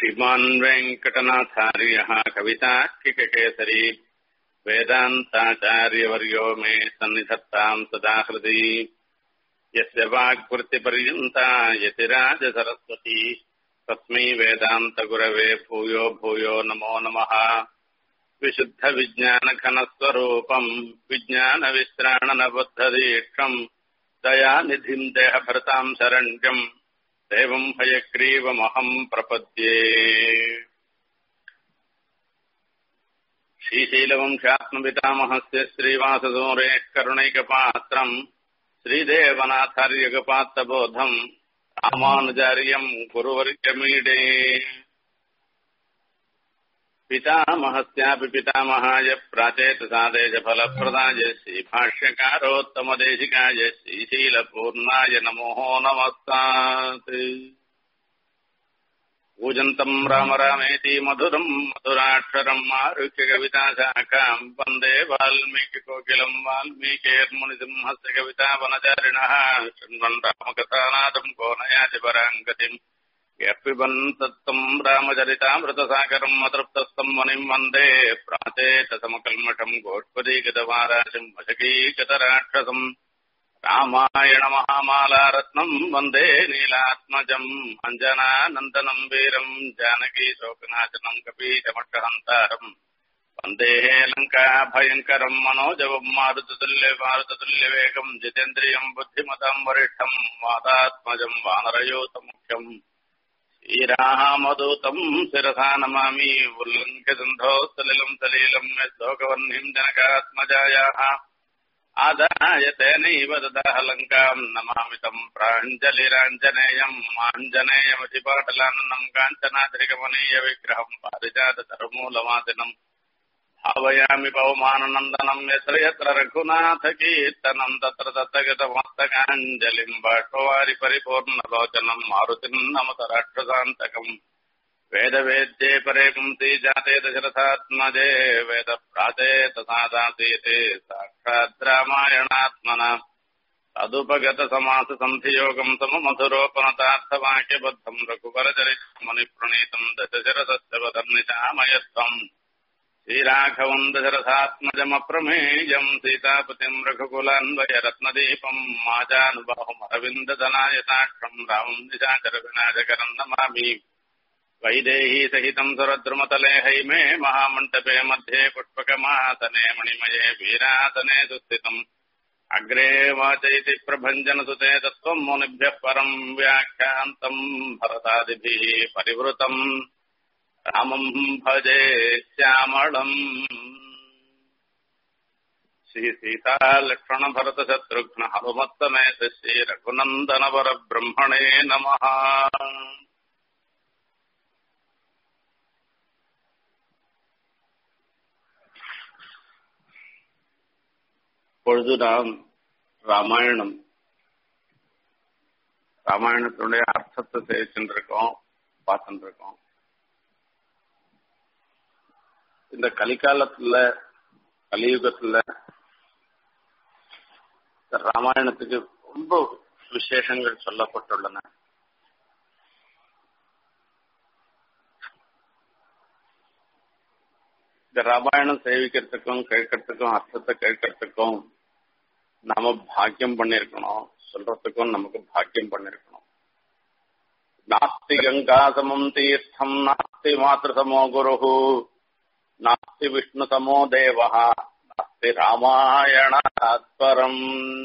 श्रीमान् वेङ्कटनाथार्यः कवितार्किककेसरी वेदान्ताचार्यवर्यो मे सन्निधत्ताम् सदा हृदि यस्य वाक्वृत्तिपर्यन्ता यतिराजसरस्वती तस्मै वेदान्तगुरवे भूयो भूयो नमो नमः विशुद्धविज्ञानघनस्वरूपम् विज्ञानविश्राणनबद्धदीक्षम् दयानिधिम् देहभृताम् शरण्यम् देवम् हयग्रीवमहम् प्रपद्ये श्रीशैलवंशात्मपितामहस्य श्रीवासदूरेः करुणैकपात्रम् श्रीदेवनाथार्यगपात्तबोधम् रामानुजार्यम् गुरुवर्गमीडे पितामहस्यापि पितामहाय प्राचेतसादेशफलप्रदाय श्रीभाष्यकारोत्तमदेशिकाय श्रीशीलपूर्णाय नमो नमस्तात् पूजन्तम् राम रामेति मधुरम् मधुराक्षरम् आरुह्य कविताशाखाम् वन्दे वाल्मीकिकोकिलम् वाल्मीकेर्मुनिसिंहस्य कवितावनचारिणः शृण्वन् रामकथानाथम् को नयाति पराङ्गतिम् यः पिबन् तत्तम् रामचरितामृतसागरम् अतृप्तस्तम् मुनिम् वन्दे प्राचेतसमकल्मषम् गोष्पदीगतवाराशिम् वशकीगतराक्षसम् रामायणमहामालारत्नम् वन्दे नीलात्मजम् अञ्जनानन्दनम् वीरम् जानकी शोकनाशनम् कपीशमक्षहन्तारम् वन्दे लङ्काभयङ्करम् मनोजवम् मारुततुल्यमारुततुल्यवेगम् जितेन्द्रियम् बुद्धिमताम् वरिष्ठम् वादात्मजम् वानरयोतमुख्यम् श्रीरामदूतम् शिरसा नमामि उल्लङ्घ्यसन्धौ सलिलम् सलीलम् यशोकवह्निम् जनकात्मजायाः आदाय तेनैव ददाह लङ्काम् नमामि तम् प्राञ्जलिराञ्जनेयम् आञ्जनेयमतिपाटलाननम् काञ्चनाद्रिगमनीय विग्रहम् पारिजाततरुमूलवासिनम् भावयामि पवमाननन्दनम् यत्र यत्र रघुनाथकीर्तनम् तत्र दत्तगतमस्तकाञ्जलिम् बाष्पवारि परिपूर्णलोचनम् मारुतिम् नमत राक्षसान्तकम् वेदवेद्ये परे पुंसि जाते दशरथात्मजे वेदप्राचेतसादासीते साक्षात् रामायणात्मना तदुपगतसमाससन्धियोगम् सममधुरोपनतार्थवाक्यबद्धम् रघुवरचरितम् मुनिप्रणीतम् दशशरथस्य वदन्निशामयत्वम् श्रीराघवम् दशरथात्मजमप्रमेयम् सीतापतिम् रघुकुलान्वयरत्नदीपम् माजानुबाहुमरविन्ददनायताक्षम् रामम् निशाचरविनाशकरम् नमामि वैदेही सहितम् सुरद्रुमतले हैमे महामण्डपे मध्ये पुष्पकमासने मणिमये वीरासने सुस्थितम् अग्रे वाचैति प्रभञ्जनसुते तत्त्वम् मुनिभ्यः परम् व्याख्यान्तम् भरतादिभिः परिवृतम् रामम् भजे श्यामळम् श्रीसीतालक्ष्मणभरतशत्रुघ्न हनुमत्समेत श्रीरघुनन्दनवरब्रह्मणे नमः இப்பொழுது நாம் ராமாயணம் ராமாயணத்தினுடைய அர்த்தத்தை சேர்த்துருக்கோம் பார்த்துட்டு இருக்கோம் இந்த கலிகாலத்துல கலியுகத்துல ராமாயணத்துக்கு ரொம்ப விசேஷங்கள் சொல்லப்பட்டுள்ளன இந்த ராமாயணம் சேவிக்கிறதுக்கும் கேட்கறதுக்கும் அர்த்தத்தை கேட்கறதுக்கும் நாம பாக்கியம் பண்ணிருக்கணும் சொல்றதுக்கும் நமக்கு பாக்கியம் பண்ணிருக்கணும் நாஸ்தி கங்கா சமம் தீர்த்தம் நாஸ்தி மாத்திரு சமோ குரு நாஸ்தி விஷ்ணு சமோ தேவா நாஸ்தி ராமாயணாத்பரம்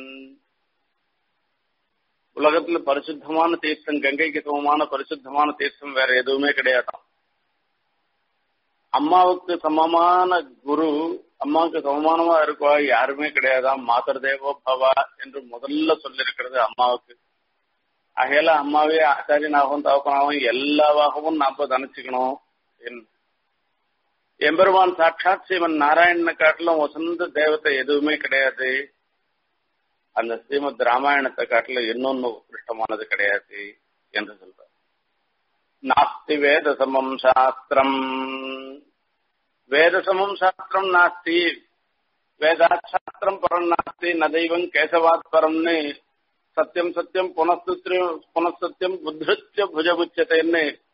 உலகத்துல பரிசுத்தமான தீர்த்தம் கங்கைக்கு சமமான பரிசுத்தமான தீர்த்தம் வேற எதுவுமே கிடையாதான் அம்மாவுக்கு சமமான குரு அம்மாவுக்கு சமமானமா இருக்கா யாருமே கிடையாதாம் மாதர் தேவோ பவா என்று முதல்ல சொல்லிருக்கிறது அம்மாவுக்கு ஆகையால அம்மாவே ஆச்சாரியனாகவும் தகப்பனாகவும் எல்லாவாகவும் நாம தனிச்சுக்கணும் எம்பெருமான் சாட்சாத் சிவன் நாராயணனை காட்டிலும் வசந்த தேவத்தை எதுவுமே கிடையாது அந்த ஸ்ரீமத் ராமாயணத்தை காட்டிலும் இன்னொன்னு உத்கிருஷ்டமானது கிடையாது என்று சொல்ற நாஸ்தி வேத சமம் சாஸ்திரம் வேத சமம் சாஸ்திரம் நாஸ்தி வேதாத் சாஸ்திரம் பரம் நாஸ்தி ந தெய்வம் கேசவாத் பரம்னு சத்தியம் சத்தியம் புனஸ்துத்தியம் புனசத்தியம் புத்திருத்திய புஜபுச்சத்தைன்னு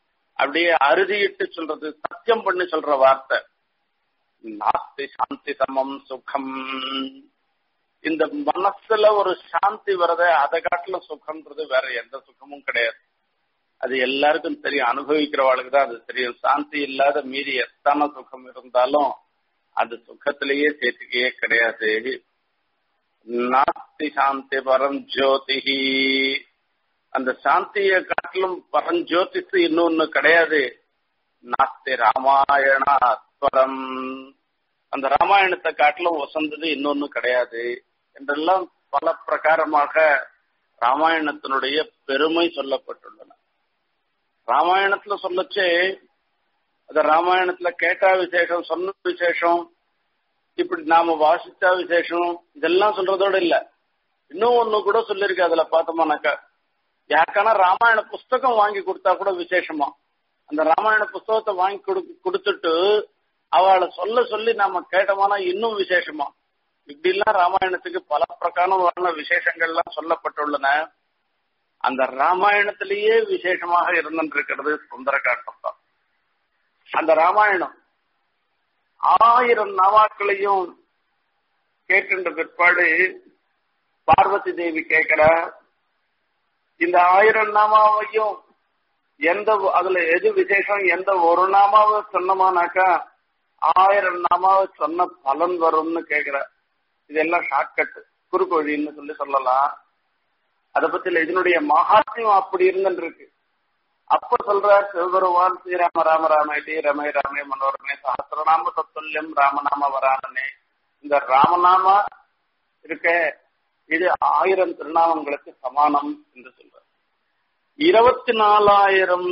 அப்படியே அறுதியிட்டு சொல்றது சத்தியம் பண்ணி சொல்ற வார்த்தை நாஸ்தி சாந்தி சமம் சுகம் இந்த மனசுல ஒரு சாந்தி வரத அதை காட்டுல சுகம்ன்றது வேற எந்த சுகமும் கிடையாது அது எல்லாருக்கும் தெரியும் அனுபவிக்கிறவாளுக்கு தான் அது தெரியும் சாந்தி இல்லாத மீறி எத்தனை சுகம் இருந்தாலும் அது சுகத்திலேயே சேர்த்துக்கையே கிடையாது நாஸ்தி சாந்தி பரம் ஜோதிஹி அந்த சாந்தியை காட்டிலும் பரஞ்சோதிஷு இன்னொன்னு கிடையாது நாஸ்தி ராமாயணாஸ்வரம் அந்த ராமாயணத்தை காட்டிலும் வசந்தது இன்னொன்னு கிடையாது என்றெல்லாம் பல பிரகாரமாக ராமாயணத்தினுடைய பெருமை சொல்லப்பட்டுள்ளன ராமாயணத்துல சொல்லச்சே அத ராமாயணத்துல கேட்டா விசேஷம் சொன்ன விசேஷம் இப்படி நாம வாசிச்சா விசேஷம் இதெல்லாம் சொல்றதோட இல்ல இன்னும் ஒண்ணு கூட சொல்லிருக்கு அதுல பார்த்தோம்னாக்கா யாருக்கான ராமாயண புஸ்தகம் வாங்கி கொடுத்தா கூட விசேஷமா அந்த ராமாயண புஸ்தகத்தை வாங்கி கொடு கொடுத்துட்டு அவளை சொல்ல சொல்லி நாம கேட்டோம்னா இன்னும் விசேஷமா இப்படி எல்லாம் ராமாயணத்துக்கு பல பிரகாரமான விசேஷங்கள்லாம் சொல்லப்பட்டுள்ளன அந்த ராமாயணத்திலேயே விசேஷமாக இருந்திருக்கிறது சுந்தர காட்டம் தான் அந்த ராமாயணம் ஆயிரம் நவாக்களையும் கேட்கின்ற பிற்பாடு பார்வதி தேவி கேட்கிற இந்த ஆயிரம் நாமாவையும் எந்த அதுல எது விசேஷம் எந்த ஒரு நாமாவை சொன்னமானாக்கா ஆயிரம் நாமாவை சொன்ன பலன் வரும்னு கேக்குற இதெல்லாம் ஷார்ட்கட் குறுக்கு வழின்னு சொல்லி சொல்லலாம் அதை பத்தி இதனுடைய மகாத்மியம் அப்படி இருந்துருக்கு அப்ப சொல்ற சிவபெருமான் ஸ்ரீராம ராம ராமேட்டி ரமே ராமே மனோரமே சஹசிரநாம தத்துல்யம் ராமநாம வரானனே இந்த ராமநாமா இருக்க இது ஆயிரம் திருநாமங்களுக்கு சமானம் என்று சொல்ற இருபத்தி நாலாயிரம்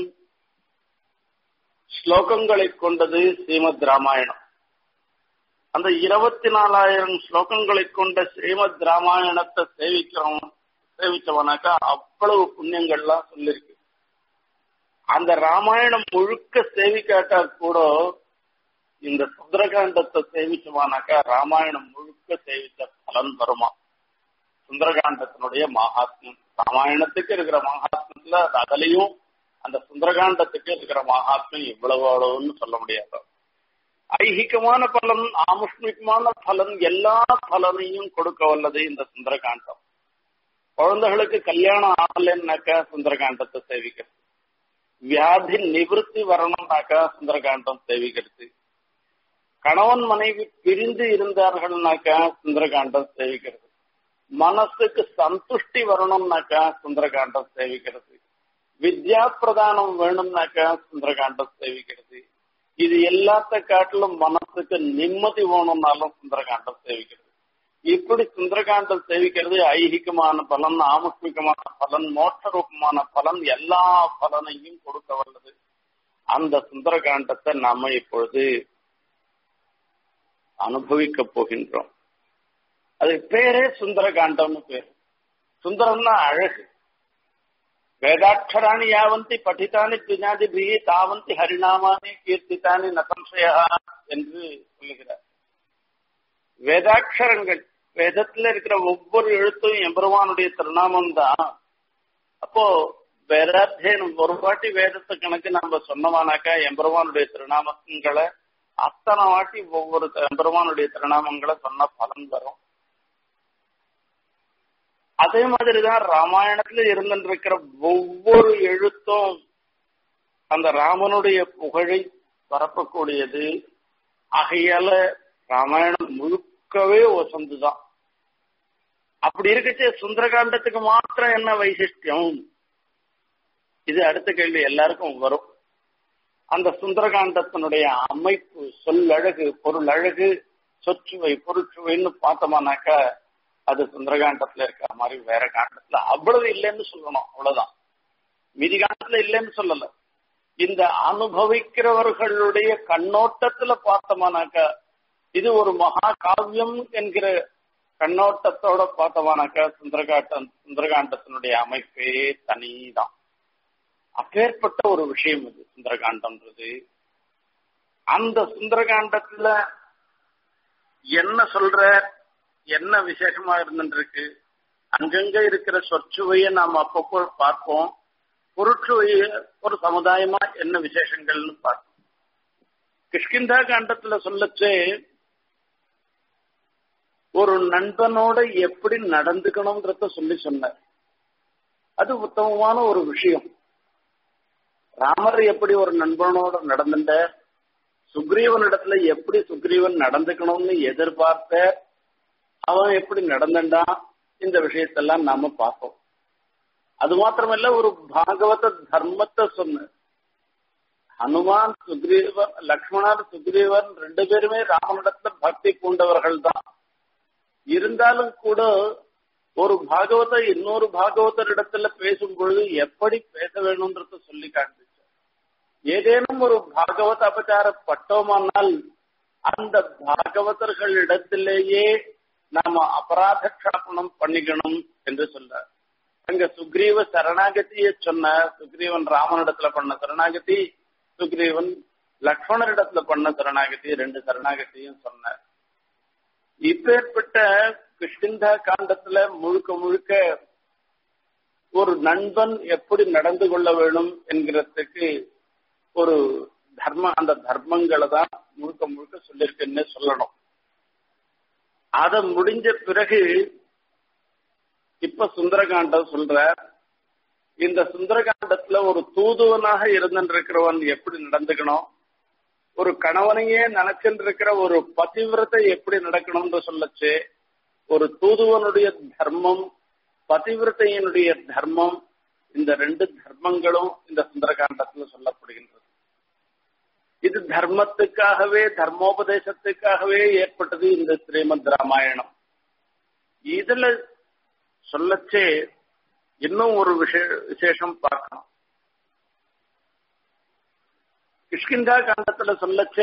ஸ்லோகங்களை கொண்டது ஸ்ரீமத் ராமாயணம் அந்த இருபத்தி நாலாயிரம் ஸ்லோகங்களை கொண்ட ஸ்ரீமத் ராமாயணத்தை சேவிக்கிறோம் சேவிச்சவனாக்கா அவ்வளவு புண்ணியங்கள்லாம் சொல்லிருக்கு அந்த ராமாயணம் முழுக்க சேவிக்காட்டா கூட இந்த சுந்தரகாண்டத்தை சேவிச்சவானாக்கா ராமாயணம் முழுக்க சேவிச்ச பலன் வருமா சுந்தரகாண்டத்தினுடைய மகாத்மியம் ராமாயணத்துக்கு இருக்கிற மகாத்மியத்துல அதுலயும் அந்த சுந்தரகாண்டத்துக்கு இருக்கிற மகாத்மியம் இவ்வளவு அவ்வளவுன்னு சொல்ல முடியாது ஐகிகமான பலன் ஆமுஷ்மிகமான பலன் எல்லா பலனையும் கொடுக்க வல்லது இந்த சுந்தரகாண்டம் குழந்தைகளுக்கு கல்யாணம் ஆகலைன்னாக்கா சுந்தரகாண்டத்தை சேவிக்கிறது வியாதி நிவர்த்தி வரணும்னாக்கா சுந்தரகாண்டம் சேவிக்கிறது கணவன் மனைவி பிரிந்து இருந்தார்கள்னாக்கா சுந்தரகாண்டம் சேவிக்கிறது மனசுக்கு சந்துஷ்டி வரணும்னாக்கா சுந்தரகாண்டம் சேவிக்கிறது வித்யா பிரதானம் வேணும்னாக்கா சுந்தரகாண்டம் சேவிக்கிறது இது எல்லாத்த காட்டிலும் மனசுக்கு நிம்மதி வேணும்னாலும் சுந்தரகாண்டம் சேவிக்கிறது இப்படி சுந்தரகாண்டம் சேவிக்கிறது ஐகிகமான பலன் ஆமுஷ்மிகமான பலன் மோட்ச ரூபமான பலன் எல்லா பலனையும் கொடுக்க வல்லது அந்த சுந்தரகாண்டத்தை நாம இப்பொழுது அனுபவிக்க போகின்றோம் அது பேரே சுந்தரகாண்டம்னு பேர் சுந்தரம்னா அழகு வேதாட்சராணி யாவந்தி படித்தானி துஞாதிபி தாவந்தி ஹரிநாமானி கீர்த்தித்தானி நசம்சயா என்று சொல்லுகிறார் வேதாட்சரங்கள் வேதத்துல இருக்கிற ஒவ்வொரு எழுத்தும் எம்பெருமானுடைய திருநாமம் தான் அப்போ வேதாத்தியனம் ஒரு வாட்டி வேதத்தை கணக்கு நம்ம சொன்னோமானாக்கா எம்பெருமானுடைய திருநாமங்களை அத்தனை வாட்டி ஒவ்வொரு எம்பெருமானுடைய திருநாமங்களை சொன்ன பலன் வரும் அதே மாதிரிதான் ராமாயணத்துல இருந்திருக்கிற ஒவ்வொரு எழுத்தும் அந்த ராமனுடைய புகழை பரப்பக்கூடியது ஆகையால ராமாயணம் முழுக்கவே வசந்துதான் அப்படி இருக்கச்சே சுந்தரகாண்டத்துக்கு மாத்திரம் என்ன வைசிஷ்டியம் இது அடுத்த கேள்வி எல்லாருக்கும் வரும் அந்த சுந்தரகாண்டத்தினுடைய அமைப்பு சொல்லழகு பொருள் அழகு சொச்சுவை பொருட்சுவைன்னு பார்த்தோமானாக்கா அது சுந்தரகாண்டத்துல இருக்கிற மாதிரி வேற காண்டத்துல அவ்வளவு இல்லைன்னு சொல்லணும் அவ்வளவுதான் மீதி காண்டத்துல இல்லைன்னு சொல்லல இந்த அனுபவிக்கிறவர்களுடைய கண்ணோட்டத்துல பார்த்தோமானாக்கா இது ஒரு மகா காவியம் என்கிற கண்ணோட்டத்தோட பார்த்தோமானாக்கா சுந்தரகாண்டம் சுந்தரகாண்டத்தினுடைய அமைப்பே தனிதான் அப்பேற்பட்ட ஒரு விஷயம் இது சுந்தரகாண்டம்ன்றது அந்த சுந்தரகாண்டத்துல என்ன சொல்ற என்ன விசேஷமா இருந்துருக்கு அங்கங்க இருக்கிற சொற்சுவையை நாம் அப்பப்போ பார்ப்போம் புருஷ ஒரு சமுதாயமா என்ன விசேஷங்கள்னு பார்க்கணும் கிஷ்கிந்தா காண்டத்துல சொல்லச்சே ஒரு நண்பனோட எப்படி நடந்துக்கணும்ன்றத சொல்லி சொன்னார் அது உத்தமமான ஒரு விஷயம் ராமர் எப்படி ஒரு நண்பனோட நடந்துட்ட சுக்ரீவனிடத்துல எப்படி சுக்ரீவன் நடந்துக்கணும்னு எதிர்பார்த்த அவன் எப்படி நடந்துட்டான் இந்த விஷயத்தெல்லாம் நாம பார்த்தோம் அது மாத்திரமல்ல ஒரு பாகவத தர்மத்தை சொன்ன ஹனுமான் சுக்ரீவன் லக்ஷ்மணர் சுக்ரீவன் ரெண்டு பேருமே ராமனிடத்துல பக்தி பூண்டவர்கள் தான் இருந்தாலும் கூட ஒரு பாகவத இன்னொரு பாகவதர் இடத்துல பேசும் பொழுது எப்படி பேச வேணும்ன்றத சொல்லி காண்பிச்சு ஏதேனும் ஒரு பாகவத அபச்சாரப்பட்டோமானால் அந்த பாகவதர்களிடத்திலேயே நாம அபராத க்ஷாபனம் பண்ணிக்கணும் என்று சொல்றார் அங்க சுக்ரீவ சரணாகதிய சொன்ன சுக்ரீவன் ராமனிடத்துல பண்ண சரணாகதி சுக்ரீவன் லக்ஷ்மணரிடத்துல பண்ண சரணாகதி ரெண்டு சரணாகதியும் சொன்னார் இப்பேற்பட்ட கிருஷ்ணிந்தா காண்டத்துல முழுக்க முழுக்க ஒரு நண்பன் எப்படி நடந்து கொள்ள வேணும் என்கிறதுக்கு ஒரு தர்ம அந்த தர்மங்களை தான் முழுக்க முழுக்க சொல்லியிருக்குன்னு சொல்லணும் அத முடிஞ்ச பிறகு இப்ப சுந்தரகாண்டம் சொல்ற இந்த சுந்தரகாண்டத்துல ஒரு தூதுவனாக இருந்திருக்கிறவன் எப்படி நடந்துக்கணும் ஒரு கணவனையே நினைச்சுட்டு இருக்கிற ஒரு பதிவிரத்தை எப்படி நடக்கணும்னு சொல்லச்சு ஒரு தூதுவனுடைய தர்மம் பதிவிரத்தையினுடைய தர்மம் இந்த ரெண்டு தர்மங்களும் இந்த சுந்தரகாண்டத்துல சொல்லப்படுகின்றது இது தர்மத்துக்காகவே தர்மோபதேசத்துக்காகவே ஏற்பட்டது இந்த ஸ்ரீமத் ராமாயணம் இதுல சொல்லச்சே இன்னும் ஒரு விஷய விசேஷம் பார்க்கணும் கிஷ்கிந்தா காண்டத்துல சொல்லச்சே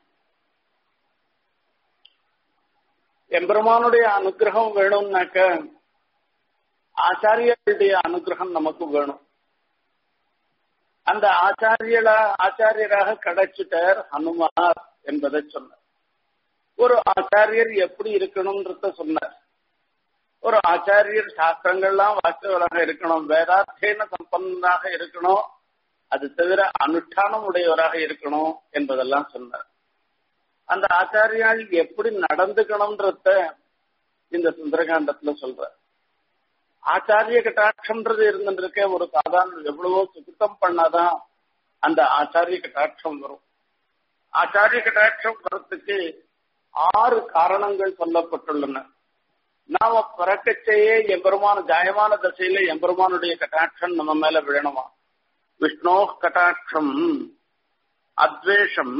எம்பெருமானுடைய அனுகிரகம் வேணும்னாக்க ஆச்சாரியர்களுடைய அனுகிரகம் நமக்கு வேணும் அந்த ஆச்சாரியலா ஆச்சாரியராக கிடைச்சிட்டார் ஹனுமார் என்பதை சொன்னார் ஒரு ஆச்சாரியர் எப்படி இருக்கணும்ன்றத சொன்னார் ஒரு ஆச்சாரியர் சாஸ்திரங்கள்லாம் வாசித்தவராக இருக்கணும் வேதாத்தியன சம்பந்தனாக இருக்கணும் அது தவிர அனுஷ்டானம் உடையவராக இருக்கணும் என்பதெல்லாம் சொன்னார் அந்த ஆச்சாரியால் எப்படி நடந்துக்கணும்ன்றத இந்த சுந்தரகாண்டத்துல சொல்ற ஆச்சாரிய கட்டாட்சம்ன்றது இருந்துருக்க ஒரு சாதாரண எவ்வளவோ சுத்தம் பண்ணாதான் அந்த ஆச்சாரிய கட்டாட்சம் வரும் ஆச்சாரிய கட்டாட்சம் வரத்துக்கு ஆறு காரணங்கள் சொல்லப்பட்டுள்ளன நாம பிறக்கச்சேயே எம்பெருமான ஜாயமான தசையில எம்பெருமானுடைய கட்டாட்சம் நம்ம மேல விழணுமா விஷ்ணோ கட்டாட்சம் அத்வேஷம்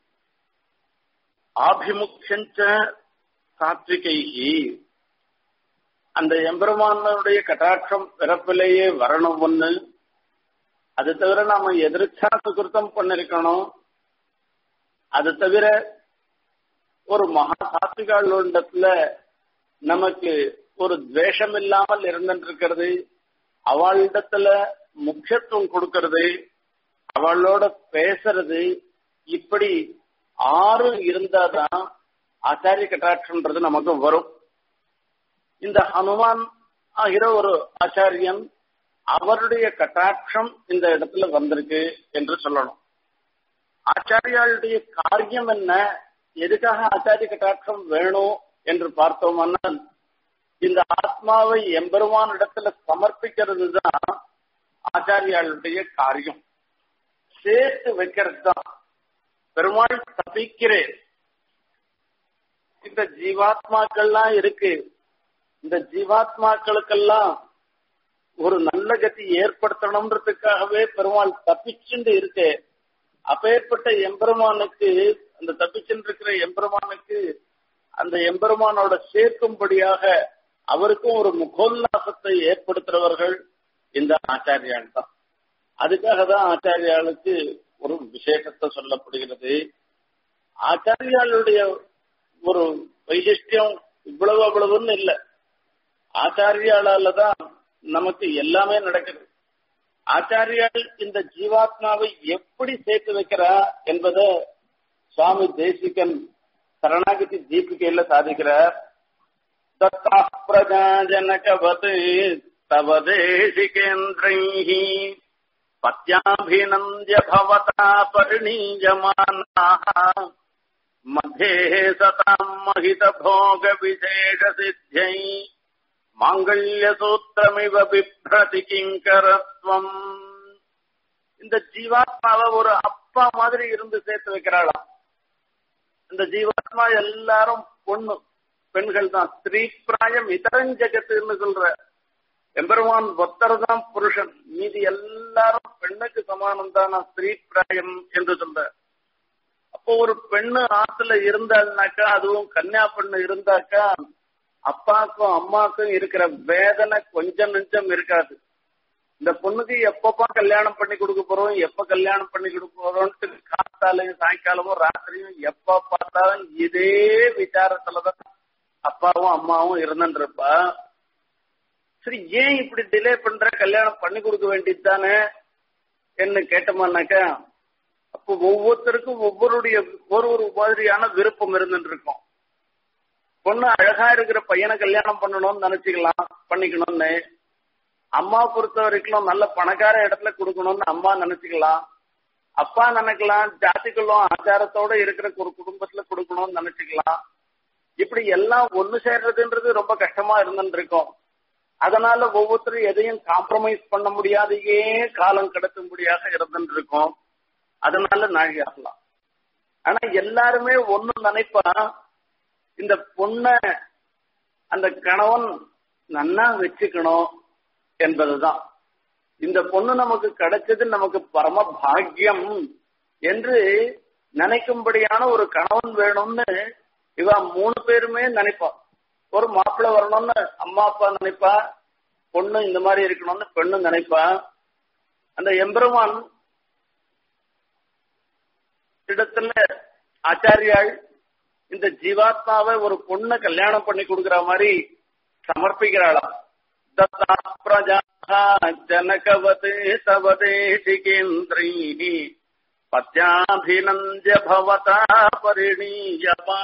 ஆபிமுக்கியஞ்ச சாத்விகைகி அந்த எம்பெருமானுடைய கட்டாட்சம் பிறப்பிலேயே வரணும் ஒண்ணு அது தவிர நாம எதிர்ச்சா சுகிருத்தம் பண்ணிருக்கணும் அது தவிர ஒரு மகா சாத்விகாளுண்டத்துல நமக்கு ஒரு துவேஷம் இல்லாமல் இருந்துட்டு அவளிடத்துல முக்கியத்துவம் கொடுக்கறது அவளோட பேசுறது இப்படி ஆறு இருந்தாதான் ஆச்சாரிய கட்டாட்சம்ன்றது நமக்கு வரும் இந்த ஹனுமான் ஆகிற ஒரு ஆச்சாரியன் அவருடைய கட்டாட்சம் இந்த இடத்துல வந்திருக்கு என்று சொல்லணும் ஆச்சாரியாளுடைய காரியம் என்ன எதுக்காக ஆச்சாரிய கட்டாட்சம் வேணும் என்று பார்த்தோம்னால் இந்த ஆத்மாவை எம்பெருமான் இடத்துல சமர்ப்பிக்கிறது தான் ஆச்சாரியாளுடைய காரியம் சேர்த்து வைக்கிறது தான் பெருமாள் தப்பிக்கிறேன் இந்த ஜீவாத்மாக்கள்லாம் இருக்கு இந்த ஜீவாத்மாக்களுக்கெல்லாம் ஒரு நல்ல கதி ஏற்படுத்தணும்ன்றதுக்காகவே பெருமாள் தப்பிச்சுண்டு இருக்கு அப்பேற்பட்ட எம்பெருமானுக்கு அந்த தப்பிச்சுட்டு இருக்கிற எம்பெருமானுக்கு அந்த எம்பெருமானோட சேர்க்கும்படியாக அவருக்கும் ஒரு முகோல்லாசத்தை ஏற்படுத்துறவர்கள் இந்த ஆச்சாரியால் தான் அதுக்காக தான் ஆச்சாரியாளுக்கு ஒரு விசேஷத்தை சொல்லப்படுகிறது ஆச்சாரியாளுடைய ஒரு வைசிஷ்டியம் இவ்வளவு அவ்வளவுன்னு இல்லை ஆச்சாரியாளால தான் நமக்கு எல்லாமே நடக்குது ஆச்சாரியால் இந்த ஜீவாத்மாவை எப்படி சேர்த்து வைக்கிறா என்பதை சுவாமி தேசிகன் சரணாகதி தீபிகையில சாதிக்கிறார் தத்தா பிரஜாஜனகவத் தவ தேசிகேந்திரை பத்யாபிநந்திய பவதா பரிணீயமானாः मध्ये सताम् महितभोगविशेषसिद्ध्यै மாங்கல்யசூத்திரமிவ பிப்ரதி கிங்கரத்வம் இந்த ஜீவாத்மாவை ஒரு அப்பா மாதிரி இருந்து சேர்த்து வைக்கிறாளாம் இந்த ஜீவாத்மா எல்லாரும் பொண்ணு பெண்கள் தான் ஸ்திரீ பிராயம் இதரஞ்சகத்துன்னு சொல்ற எம்பெருமான் ஒத்தர் தான் புருஷன் மீதி எல்லாரும் பெண்ணுக்கு சமானம் தான் ஸ்திரீ பிராயம் என்று சொல்ற அப்போ ஒரு பெண்ணு ஆத்துல இருந்தாள்னாக்கா அதுவும் கன்னியா பெண்ணு இருந்தாக்கா அப்பாக்கும் அம்மாக்கும் இருக்கிற வேதனை கொஞ்சம் நெஞ்சம் இருக்காது இந்த பொண்ணுக்கு எப்பப்பா கல்யாணம் பண்ணி கொடுக்க போறோம் எப்ப கல்யாணம் பண்ணி கொடுக்க போறோம்ட்டு காத்தாலையும் சாயங்காலமும் ராத்திரியும் எப்ப பார்த்தாலும் இதே விசாரத்துலதான் அப்பாவும் அம்மாவும் இருந்துருப்பா சரி ஏன் இப்படி டிலே பண்ற கல்யாணம் பண்ணி கொடுக்க வேண்டியது தானே என்ன கேட்டோம்னாக்கா அப்போ ஒவ்வொருத்தருக்கும் ஒவ்வொருடைய ஒரு ஒரு மாதிரியான விருப்பம் இருந்துட்டு இருக்கும் பொண்ணு அழகா இருக்கிற பையனை கல்யாணம் பண்ணணும்னு நினைச்சுக்கலாம் பண்ணிக்கணும்னு அம்மா பொறுத்த வரைக்கும் நல்ல பணக்கார இடத்துல கொடுக்கணும்னு அம்மா நினைச்சுக்கலாம் அப்பா நினைக்கலாம் ஜாதிகளும் ஆச்சாரத்தோட இருக்கிற ஒரு குடும்பத்துல கொடுக்கணும்னு நினைச்சுக்கலாம் இப்படி எல்லாம் ஒண்ணு சேர்றதுன்றது ரொம்ப கஷ்டமா இருந்துட்டு இருக்கும் அதனால ஒவ்வொருத்தரும் எதையும் காம்ப்ரமைஸ் பண்ண முடியாதையே காலம் கடத்தும்படியாக இருந்துட்டு இருக்கும் அதனால நாழி ஆகலாம் ஆனா எல்லாருமே ஒண்ணு நினைப்பா இந்த பொண்ண அந்த கணவன் நன்னா வச்சுக்கணும் என்பதுதான் இந்த பொண்ணு நமக்கு கிடைச்சது நமக்கு பரம பாக்கியம் என்று நினைக்கும்படியான ஒரு கணவன் வேணும்னு இவ மூணு பேருமே நினைப்பா ஒரு மாப்பிள்ளை வரணும்னு அம்மா அப்பா நினைப்பா பொண்ணு இந்த மாதிரி இருக்கணும்னு பெண்ணு நினைப்பா அந்த எம்பெருமான் இடத்துல ஆச்சாரியாள் இந்த ஜீவாத்மாவை ஒரு பொண்ணை கல்யாணம் பண்ணி கொடுக்கிற மாதிரி சமர்ப்பிக்கிறாளாம் தத்தா பிரஜா ஜனகவதே தவதேசிகேந்திரை பத்யாபிநந்திய பவதா பரிணீயமா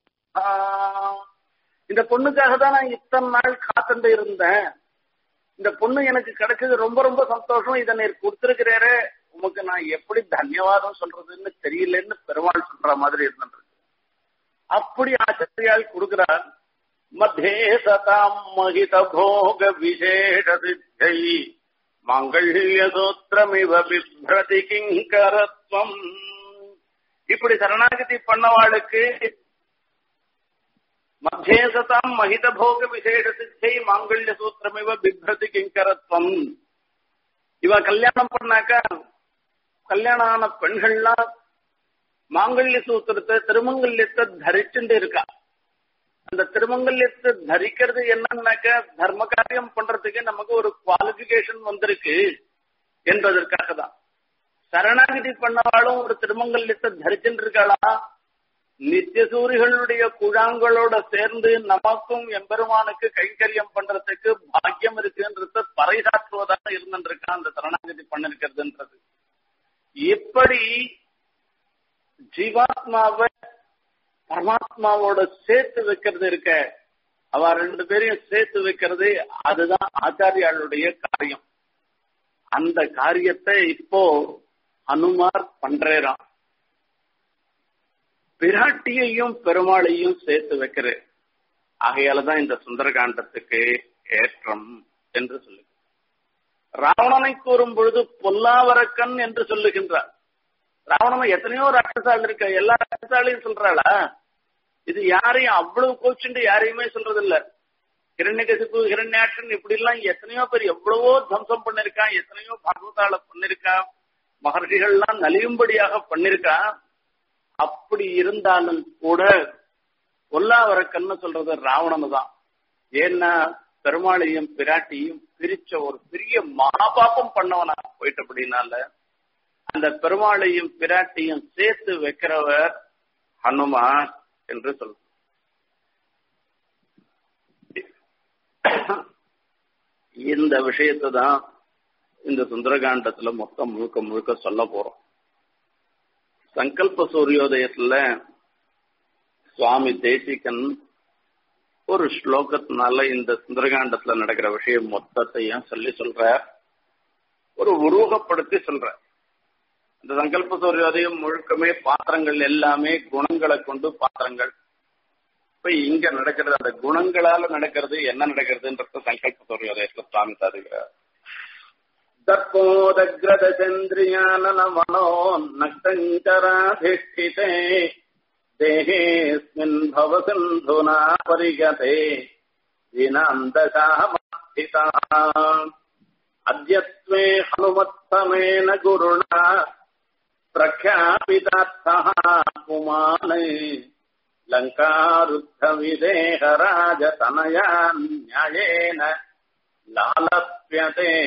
இந்த பொண்ணுக்காக தான் நான் இத்தனை நாள் காத்துட்டு இருந்தேன் இந்த பொண்ணு எனக்கு கிடைச்சது ரொம்ப ரொம்ப சந்தோஷம் இதை நீர் கொடுத்திருக்கிறேரே உமக்கு நான் எப்படி தன்யவாதம் சொல்றதுன்னு தெரியலன்னு பெருமாள் சொல்ற மாதிரி இருந்துருக்கு அப்படி ஆச்சரியால் கொடுக்கிறார் மத்தியே சதாம் மகித போக விசேஷ சித்தை மாங்கல்ய சூத்திரமிவ பிப்ரதி கிங்கரத்வம் இப்படி சரணாகதி பண்ணவாளுக்கு மத்தியே சதாம் மகித போக விசேஷ சித்தை மாங்கல்ய சூத்திரமிவ பிப்ரதி கிங்கரத்வம் இவ கல்யாணம் பண்ணாக்கா கல்யாணம் ஆன பெண்கள்லாம் மாங்கல்ய சூத்திரத்தை திருமங்கல்யத்தை தரிச்சுட்டு இருக்கா அந்த திருமங்கல்யத்தை தரிக்கிறது என்னன்னாக்க தர்ம காரியம் பண்றதுக்கு நமக்கு ஒரு குவாலிபிகேஷன் வந்திருக்கு என்பதற்காக தான் சரணாகிதி பண்ணவாளும் ஒரு திருமங்கல்யத்தை தரிச்சுட்டு இருக்காளா நித்தியசூரிகளுடைய குழாங்களோட சேர்ந்து நமக்கும் எம்பெருமானுக்கு கைங்கரியம் பண்றதுக்கு பாக்கியம் இருக்குன்றத பறைசாற்றுவதாக இருந்துருக்கான் அந்த சரணாகதி பண்ணிருக்கிறதுன்றது இப்படி ஜீவாத்மாவை பரமாத்மாவோட சேர்த்து வைக்கிறது இருக்க அவ ரெண்டு பேரையும் சேர்த்து வைக்கிறது அதுதான் ஆச்சாரியாளுடைய காரியம் அந்த காரியத்தை இப்போ அனுமார் பண்றேராம் பிராட்டியையும் பெருமாளையும் சேர்த்து வைக்கிறேன் ஆகையாலதான் இந்த சுந்தரகாண்டத்துக்கு ஏற்றம் என்று சொல்லு ராவணனை கூறும் பொழுது பொல்லாவரக்கன் என்று சொல்லுகின்றார் ராவணன் எத்தனையோ ராட்சசால் இருக்க எல்லா ராட்சசாலையும் சொல்றாளா இது யாரையும் அவ்வளவு கோச்சுண்டு யாரையுமே சொல்றது இல்ல ஹிரண்யகசிப்பு ஹிரண்யாட்சன் இப்படி எல்லாம் எத்தனையோ பேர் எவ்வளவோ தம்சம் பண்ணிருக்கான் எத்தனையோ பகவதால பண்ணிருக்கா மகர்ஷிகள்லாம் நலியும்படியாக பண்ணிருக்கா அப்படி இருந்தாலும் கூட பொல்லாவரக்கன்னு சொல்றது ராவணனு தான் ஏன்னா பெருமாளையும் பிராட்டியும் பிரிச்ச ஒரு பெரிய மகாபாபம் பண்ணவனா போயிட்டு அப்படின்னால அந்த பெருமாளையும் பிராட்டியும் சேர்த்து வைக்கிறவர் ஹனுமான் என்று சொல்ற இந்த விஷயத்தை தான் இந்த சுந்தரகாண்டத்துல மொத்தம் முழுக்க முழுக்க சொல்ல போறோம் சங்கல்ப சூரியோதயத்துல சுவாமி தேசிகன் ஒரு ஸ்லோகத்தினால இந்த சுந்தரகாண்டத்துல நடக்கிற விஷயம் மொத்தத்தையும் சொல்லி சொல்ற ஒரு உருவகப்படுத்தி சொல்ற இந்த சங்கல்ப சூரியோதயம் முழுக்கமே பாத்திரங்கள் எல்லாமே குணங்களை கொண்டு பாத்திரங்கள் இப்ப இங்க நடக்கிறது அந்த குணங்களால நடக்கிறது என்ன நடக்கிறதுன்றது சங்கல்ப சூரியோதயத்துல சுவாமி சாதிக்கிறார் தற்போதகிரதச்சந்திரியான மனோ நக்தஞ்சராதிஷ்டிதே தேகேஸ்மின் பவசிந்துனா பரிகதே दिनान्तशामस्थिता अद्यत्वे हनुमत्समेन गुरुणा प्रख्यापितार्थः पुमान् लङ्कारुद्धविदेहराजतनया न्यायेन லாலப்பியதே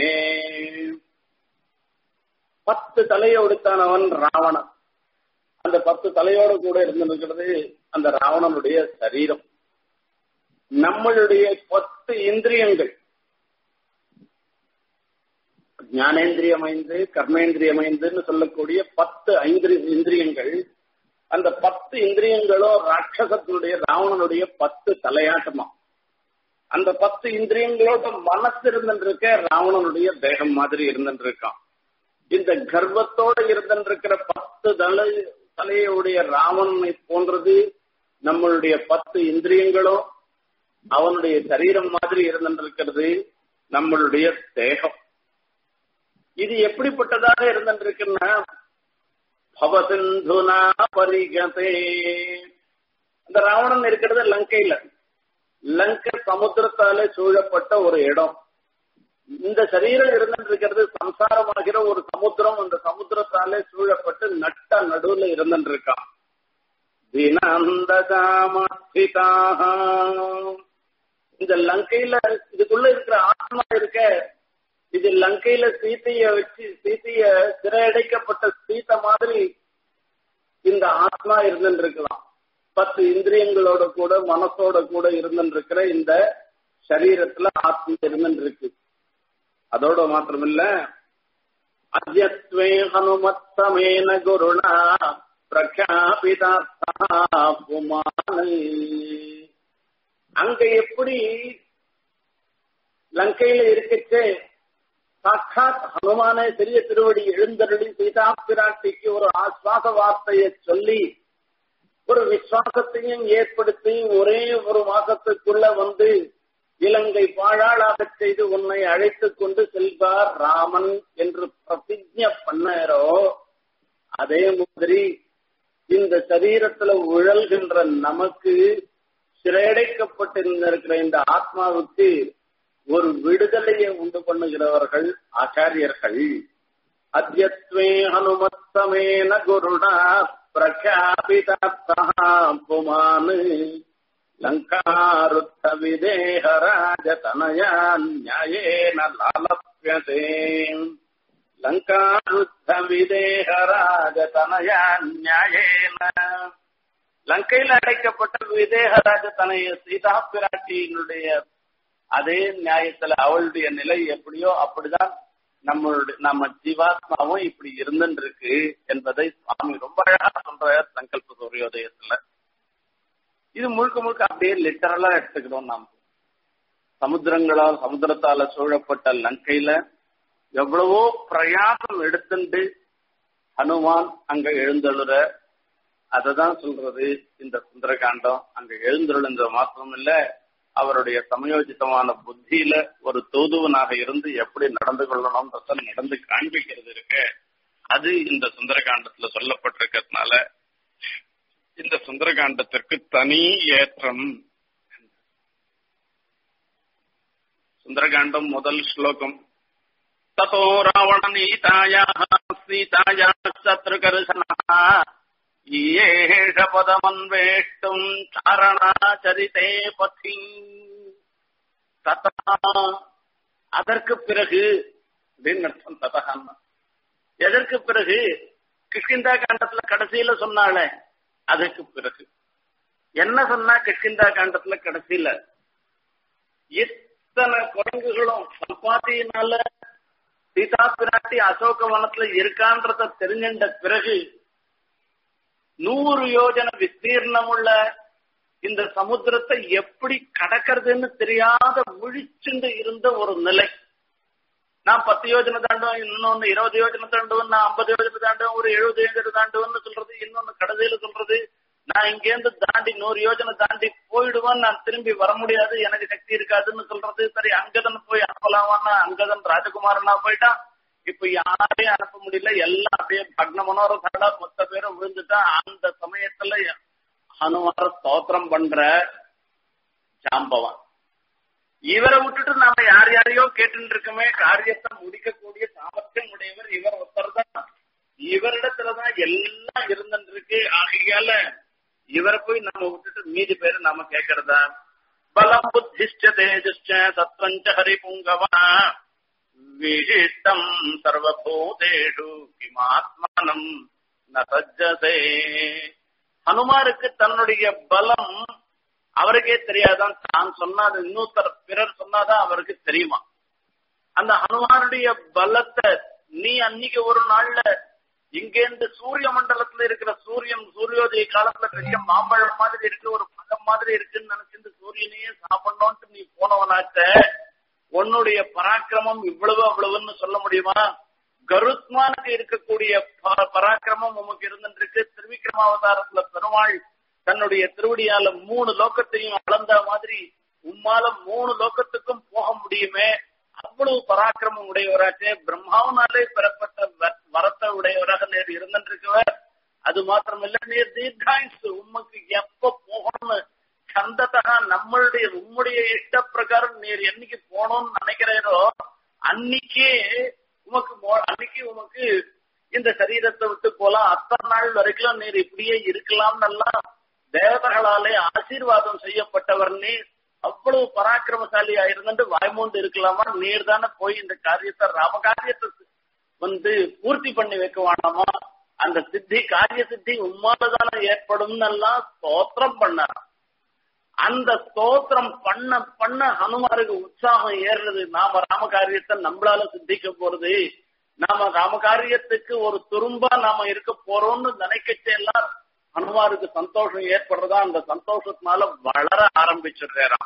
பத்து தலையோடுத்தானவன் ராவணன் அந்த பத்து தலையோடு கூட இருந்திருக்கிறது அந்த ராவணனுடைய சரீரம் நம்மளுடைய பத்து இந்திரியங்கள் ஞானேந்திரியமைந்து கர்மேந்திரியமைந்துன்னு சொல்லக்கூடிய பத்து ஐந்திரி இந்திரியங்கள் அந்த பத்து இந்திரியங்களும் ராட்சசத்தினுடைய ராவணனுடைய பத்து தலையாட்டமா அந்த பத்து இந்திரியங்களோட மனசு இருந்துருக்க ராவணனுடைய தேகம் மாதிரி இருந்துருக்கான் இந்த கர்வத்தோட இருந்திருக்கிற பத்து தலை தலையுடைய ராவணனை போன்றது நம்மளுடைய பத்து இந்திரியங்களும் அவனுடைய சரீரம் மாதிரி இருந்திருக்கிறது நம்மளுடைய தேகம் இது எப்படிப்பட்டதாக இருந்திருக்குன்னா பவசிந்துனா பரிகதே அந்த ராவணன் இருக்கிறது லங்கையில லங்கை சமுத்திரத்தாலே சூழப்பட்ட ஒரு இடம் இந்த சரீரம் இருந்திருக்கிறது சம்சாரமாகிற ஒரு சமுத்திரம் அந்த சமுத்திரத்தாலே சூழப்பட்டு நட்ட நடுவுல இருந்திருக்கான் தினந்தகாமஸ்திதாக இந்த லங்கையில இதுக்குள்ள இருக்கிற ஆத்மா இருக்க இது லங்கையில சீத்தைய வச்சு சீத்தைய சிறையடைக்கப்பட்ட சீத்தை மாதிரி இந்த ஆத்மா இருந்துருக்கலாம் பத்து இந்திரியங்களோட கூட மனசோட கூட இருந்துருக்கிற இந்த சரீரத்துல ஆத்மா இருந்துருக்கு அதோட மாத்திரமில்ல அத்யத்வே ஹனுமத் சமேன குருணா பிரக்யாபிதார்த்தா புமானே அங்க எப்படி லங்கையில இருக்கச்சே சாட்சாத் ஹனுமானே பெரிய திருவடி எழுந்தருளி சீதா பிராட்டிக்கு ஒரு ஆஸ்வாச வார்த்தையை சொல்லி ஒரு விசுவாசத்தையும் ஏற்படுத்தி ஒரே ஒரு மாசத்துக்குள்ள வந்து இலங்கை பாழாளாக செய்து உன்னை அழைத்துக் கொண்டு செல்வார் ராமன் என்று பிரதிஜை பண்ணாரோ அதே மாதிரி இந்த சரீரத்துல உழல்கின்ற நமக்கு சிறையடைக்கப்பட்டிருந்திருக்கிற இந்த ஆத்மாவுக்கு ஒரு விடுதலையை உண்டு பண்ணுகிறவர்கள் ஆச்சாரியர்கள் அத்தியத்வே ஹனுமத்தமேன குருடா பிரக்யாபிதா புமான் லங்காருத்த விதேகராஜதனயா நியாயேன லாலப்பியதே லங்காருத்த விதேகராஜதனயா நியாயேன லங்கையில் அடைக்கப்பட்ட விதேகராஜ தனைய சீதா பிராட்டியினுடைய அதே நியாயத்துல அவளுடைய நிலை எப்படியோ அப்படிதான் நம்மளுடைய நம்ம ஜீவாத்மாவும் இப்படி இருந்துருக்கு என்பதை சுவாமி ரொம்ப அழகா சொல்ற சங்கல்ப சூரியோதயத்துல இது முழுக்க முழுக்க அப்படியே லிட்டரலா எடுத்துக்கிறோம் நாம் சமுத்திரங்களால் சமுத்திரத்தால சூழப்பட்ட லங்கையில எவ்வளவோ பிரயாசம் எடுத்துட்டு ஹனுமான் அங்க எழுந்தழுற அததான் சொல்றது இந்த சுந்தரகாண்டம் அங்க எழுந்தருளுன்ற மாத்திரம் இல்ல அவருடைய சமயோஜிதமான புத்தியில ஒரு தூதுவனாக இருந்து எப்படி நடந்து கொள்ளணும்ன்றத நடந்து காண்பிக்கிறது இருக்கு அது இந்த சுந்தரகாண்டத்துல சொல்லப்பட்டிருக்கிறதுனால இந்த சுந்தரகாண்டத்திற்கு தனி ஏற்றம் சுந்தரகாண்டம் முதல் ஸ்லோகம் ததோ ராவண நீதாயா சீதாயா சத்ருகர்ஷனா ஈயேஷ பதமன்வேஷ்டும் சாரணாச்சரித்தே பதி ததா அதற்கு பிறகு அப்படின்னு அர்த்தம் ததகான்னா எதற்கு பிறகு கிஷ்கிந்தா காண்டத்துல கடைசியில சொன்னாலே அதுக்கு பிறகு என்ன சொன்னா கிஷ்கிந்தா காண்டத்துல கடைசியில இத்தனை குரங்குகளும் சம்பாத்தியினால சீதா பிராட்டி அசோக வனத்துல இருக்கான்றத தெரிஞ்சின்ற பிறகு நூறு யோஜன விஸ்தீர்ணமுள்ள இந்த சமுத்திரத்தை எப்படி கடக்கிறதுன்னு தெரியாத முழிச்சுண்டு இருந்த ஒரு நிலை நான் பத்து யோஜனை தாண்டுவேன் இன்னொன்னு இருபது யோஜனை தாண்டுவேன் நான் ஐம்பது யோஜனை தாண்டுவேன் ஒரு எழுபது யோஜனை தாண்டுவேன்னு சொல்றது இன்னொன்னு கடைசியில சொல்றது நான் இங்கேருந்து தாண்டி நூறு யோஜனை தாண்டி போயிடுவேன் நான் திரும்பி வர முடியாது எனக்கு சக்தி இருக்காதுன்னு சொல்றது சரி அங்கதன் போய் அனுப்பலாமான்னா அங்கதன் ராஜகுமாரனா போயிட்டான் இப்ப யாரையும் அனுப்ப முடியல எல்லாம் அப்படியே பக்ன மனோரசாடா மொத்த பேரும் விழுந்துட்டா அந்த சமயத்துல ஹனுமார ஸ்தோத்திரம் பண்ற ஜாம்பவான் இவரை விட்டுட்டு நாம யார் யாரையோ கேட்டு இருக்கோமே காரியத்தை முடிக்கக்கூடிய சாமர்த்தியம் உடையவர் இவர் ஒருத்தர் தான் இவரிடத்துலதான் எல்லாம் இருந்துருக்கு ஆகையால இவரை போய் நம்ம விட்டுட்டு மீதி பேரு நாம கேட்கறதா பலம் புத்திஷ்ட தேஜஸ்ச சத்வஞ்ச ஹரிபுங்கவா விசிஷ்டம் சர்வபூதேஷு கிமாத்மானம் ந சஜ்ஜசே ஹனுமாருக்கு தன்னுடைய பலம் அவருக்கே தெரியாதான் தான் சொன்னாது இன்னொருத்தர் பிறர் சொன்னாதான் அவருக்கு தெரியுமா அந்த ஹனுமானுடைய பலத்தை நீ அன்னைக்கு ஒரு நாள்ல இங்கேருந்து சூரிய மண்டலத்துல இருக்கிற சூரியன் சூரியோதய காலத்துல பெரிய மாம்பழம் மாதிரி இருக்கு ஒரு பழம் மாதிரி இருக்குன்னு நினைச்சிட்டு சூரியனையே சாப்பிடணும்ட்டு நீ போனவனாக்க உன்னுடைய பராக்கிரமம் இவ்வளவு அவ்வளவுன்னு சொல்ல முடியுமா கருத்மானுக்கு இருக்கக்கூடிய பராக்கிரமம் உமக்கு இருந்துருக்கு திருவிக்ரமாவதாரத்துல பெருமாள் தன்னுடைய திருவடியால மூணு லோக்கத்தையும் அளந்த மாதிரி உம்மால மூணு லோக்கத்துக்கும் போக முடியுமே அவ்வளவு பராக்கிரமம் உடையவராச்சே பிரம்மாவனாலே பெறப்பட்ட வரத்தை உடையவராக நேர் இருந்திருக்கவர் அது மாத்திரமில்ல நீர் தீர்காயுசு உமக்கு எப்ப போகணும்னு சந்ததா நம்மளுடைய உம்முடைய இஷ்ட பிரகாரம் நீர் என்னைக்கு போகணும்னு நினைக்கிறீரோ அன்னைக்கே உமக்கு அன்னைக்கு உமக்கு இந்த சரீரத்தை விட்டு போலாம் அத்தனை நாள் வரைக்கும் நீர் இப்படியே இருக்கலாம்னு எல்லாம் தேவர்களாலே ஆசீர்வாதம் செய்யப்பட்டவர் நீர் அவ்வளவு பராக்கிரமசாலியா இருந்துட்டு வாய்மூண்டு இருக்கலாமா நீர் தானே போய் இந்த காரியத்தை ராம காரியத்தை வந்து பூர்த்தி பண்ணி வைக்க வேண்டாமா அந்த சித்தி காரிய சித்தி உம்மாலதான ஏற்படும் எல்லாம் ஸ்தோத்திரம் பண்ணார் அந்த ஸ்தோத்திரம் பண்ண பண்ண ஹனுமாருக்கு உற்சாகம் ஏறுறது நாம ராம காரியத்தை நம்மளால சித்திக்க போறது நாம ராம காரியத்துக்கு ஒரு துரும்பா நாம இருக்க போறோம்னு நினைக்கச்ச எல்லாம் ஹனுமாருக்கு சந்தோஷம் ஏற்படுறதா அந்த சந்தோஷத்தினால வளர ஆரம்பிச்சிடுறாராம்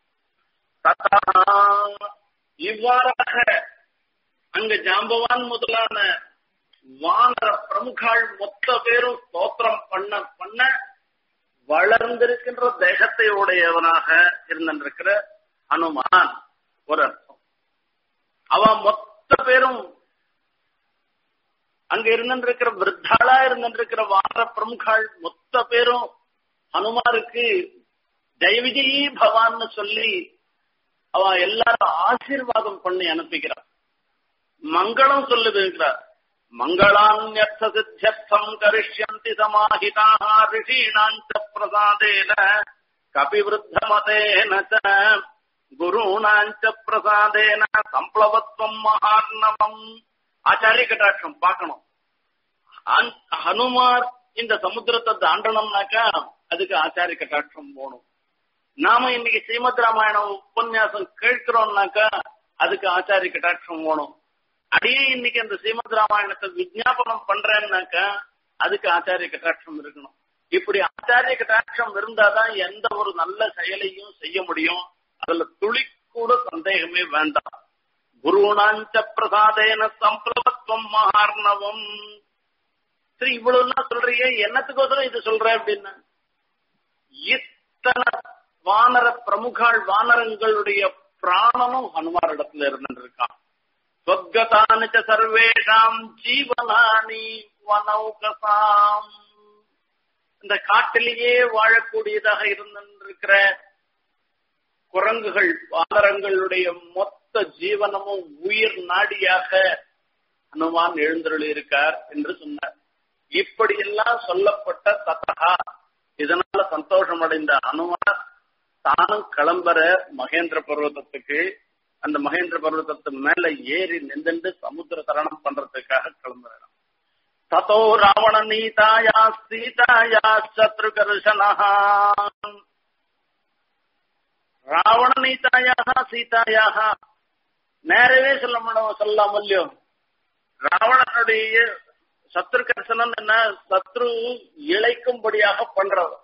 இவ்வாறாக அங்க ஜாம்பவான் முதலான வானர பிரமுகாள் மொத்த பேரும் ஸ்தோத்திரம் பண்ண பண்ண வளர்ந்திருக்கின்ற தேகத்தை உடையவனாக இருந்திருக்கிற ஹனுமான் ஒரு அர்த்தம் அவன் மொத்த பேரும் அங்க இருந்திருக்கிற விருத்தாளா இருந்திருக்கிற வார பிரமுகாள் மொத்த பேரும் ஹனுமாருக்கு ஜெயவிஜயி பவான்னு சொல்லி அவன் எல்லாரும் ஆசீர்வாதம் பண்ணி அனுப்புகிறான் மங்களம் சொல்லுகிறார் மங்களான்யர்த்த சித்தியர்த்தம் கரிஷ்யந்தி சமாஹிதாக ரிஷீணாஞ்ச பிரசாதேன கபிவிருத்தமதேன குருணாஞ்ச பிரசாதேன சம்ப்ளவத்வம் மகார்ணவம் ஆச்சாரிய கட்டாட்சம் பார்க்கணும் ஹனுமார் இந்த சமுத்திரத்தை தாண்டணும்னாக்கா அதுக்கு ஆச்சாரிய கட்டாட்சம் போகணும் நாம இன்னைக்கு ஸ்ரீமத் ராமாயணம் உபன்யாசம் கேட்கிறோம்னாக்கா அதுக்கு ஆச்சாரிய கட்டாட்சம் போகணும் அடியே இன்னைக்கு அந்த ஸ்ரீமத் ராமாயணத்தை விஜாபனம் பண்றேன்னாக்கா அதுக்கு ஆச்சாரிய கட்டாட்சம் இருக்கணும் இப்படி ஆச்சாரிய கட்டாட்சம் இருந்தாதான் எந்த ஒரு நல்ல செயலையும் செய்ய முடியும் அதுல துளி கூட சந்தேகமே வேண்டாம் குருணாஞ்ச பிரசாதேன சம்பிரபத்வம் மகார்ணவம் சரி இவ்வளவு சொல்றீங்க என்னத்துக்கோசரம் இது சொல்ற அப்படின்னா இத்தனை வானர பிரமுகாள் வானரங்களுடைய பிராணமும் ஹனுமார் இடத்துல இருந்துருக்கான் சொர்க்கதானு சர்வேஷாம் ஜீவனானி வனௌகசாம் இந்த காட்டிலேயே வாழக்கூடியதாக இருந்திருக்கிற குரங்குகள் வானரங்களுடைய மொத்த ஜீவனமும் உயிர் நாடியாக ஹனுமான் எழுந்தருளி இருக்கார் என்று சொன்னார் இப்படியெல்லாம் சொல்லப்பட்ட தத்தகா இதனால சந்தோஷம் அடைந்த ஹனுமான் தானும் கிளம்புற மகேந்திர பர்வதத்துக்கு அந்த மகேந்திர பர்வதத்து மேல ஏறி நின்று சமுத்திர தரணம் பண்றதுக்காக கிளம்புறான் ததோ ராவண நீதாயா சீதாயா சத்ருகர்ஷனா ராவண நீதாயாக சீதாயாக நேரவே சொல்ல முடியும் சொல்லலாம் இல்லையோ ராவணனுடைய சத்ரு கர்சனம் என்ன சத்ரு இழைக்கும்படியாக பண்றது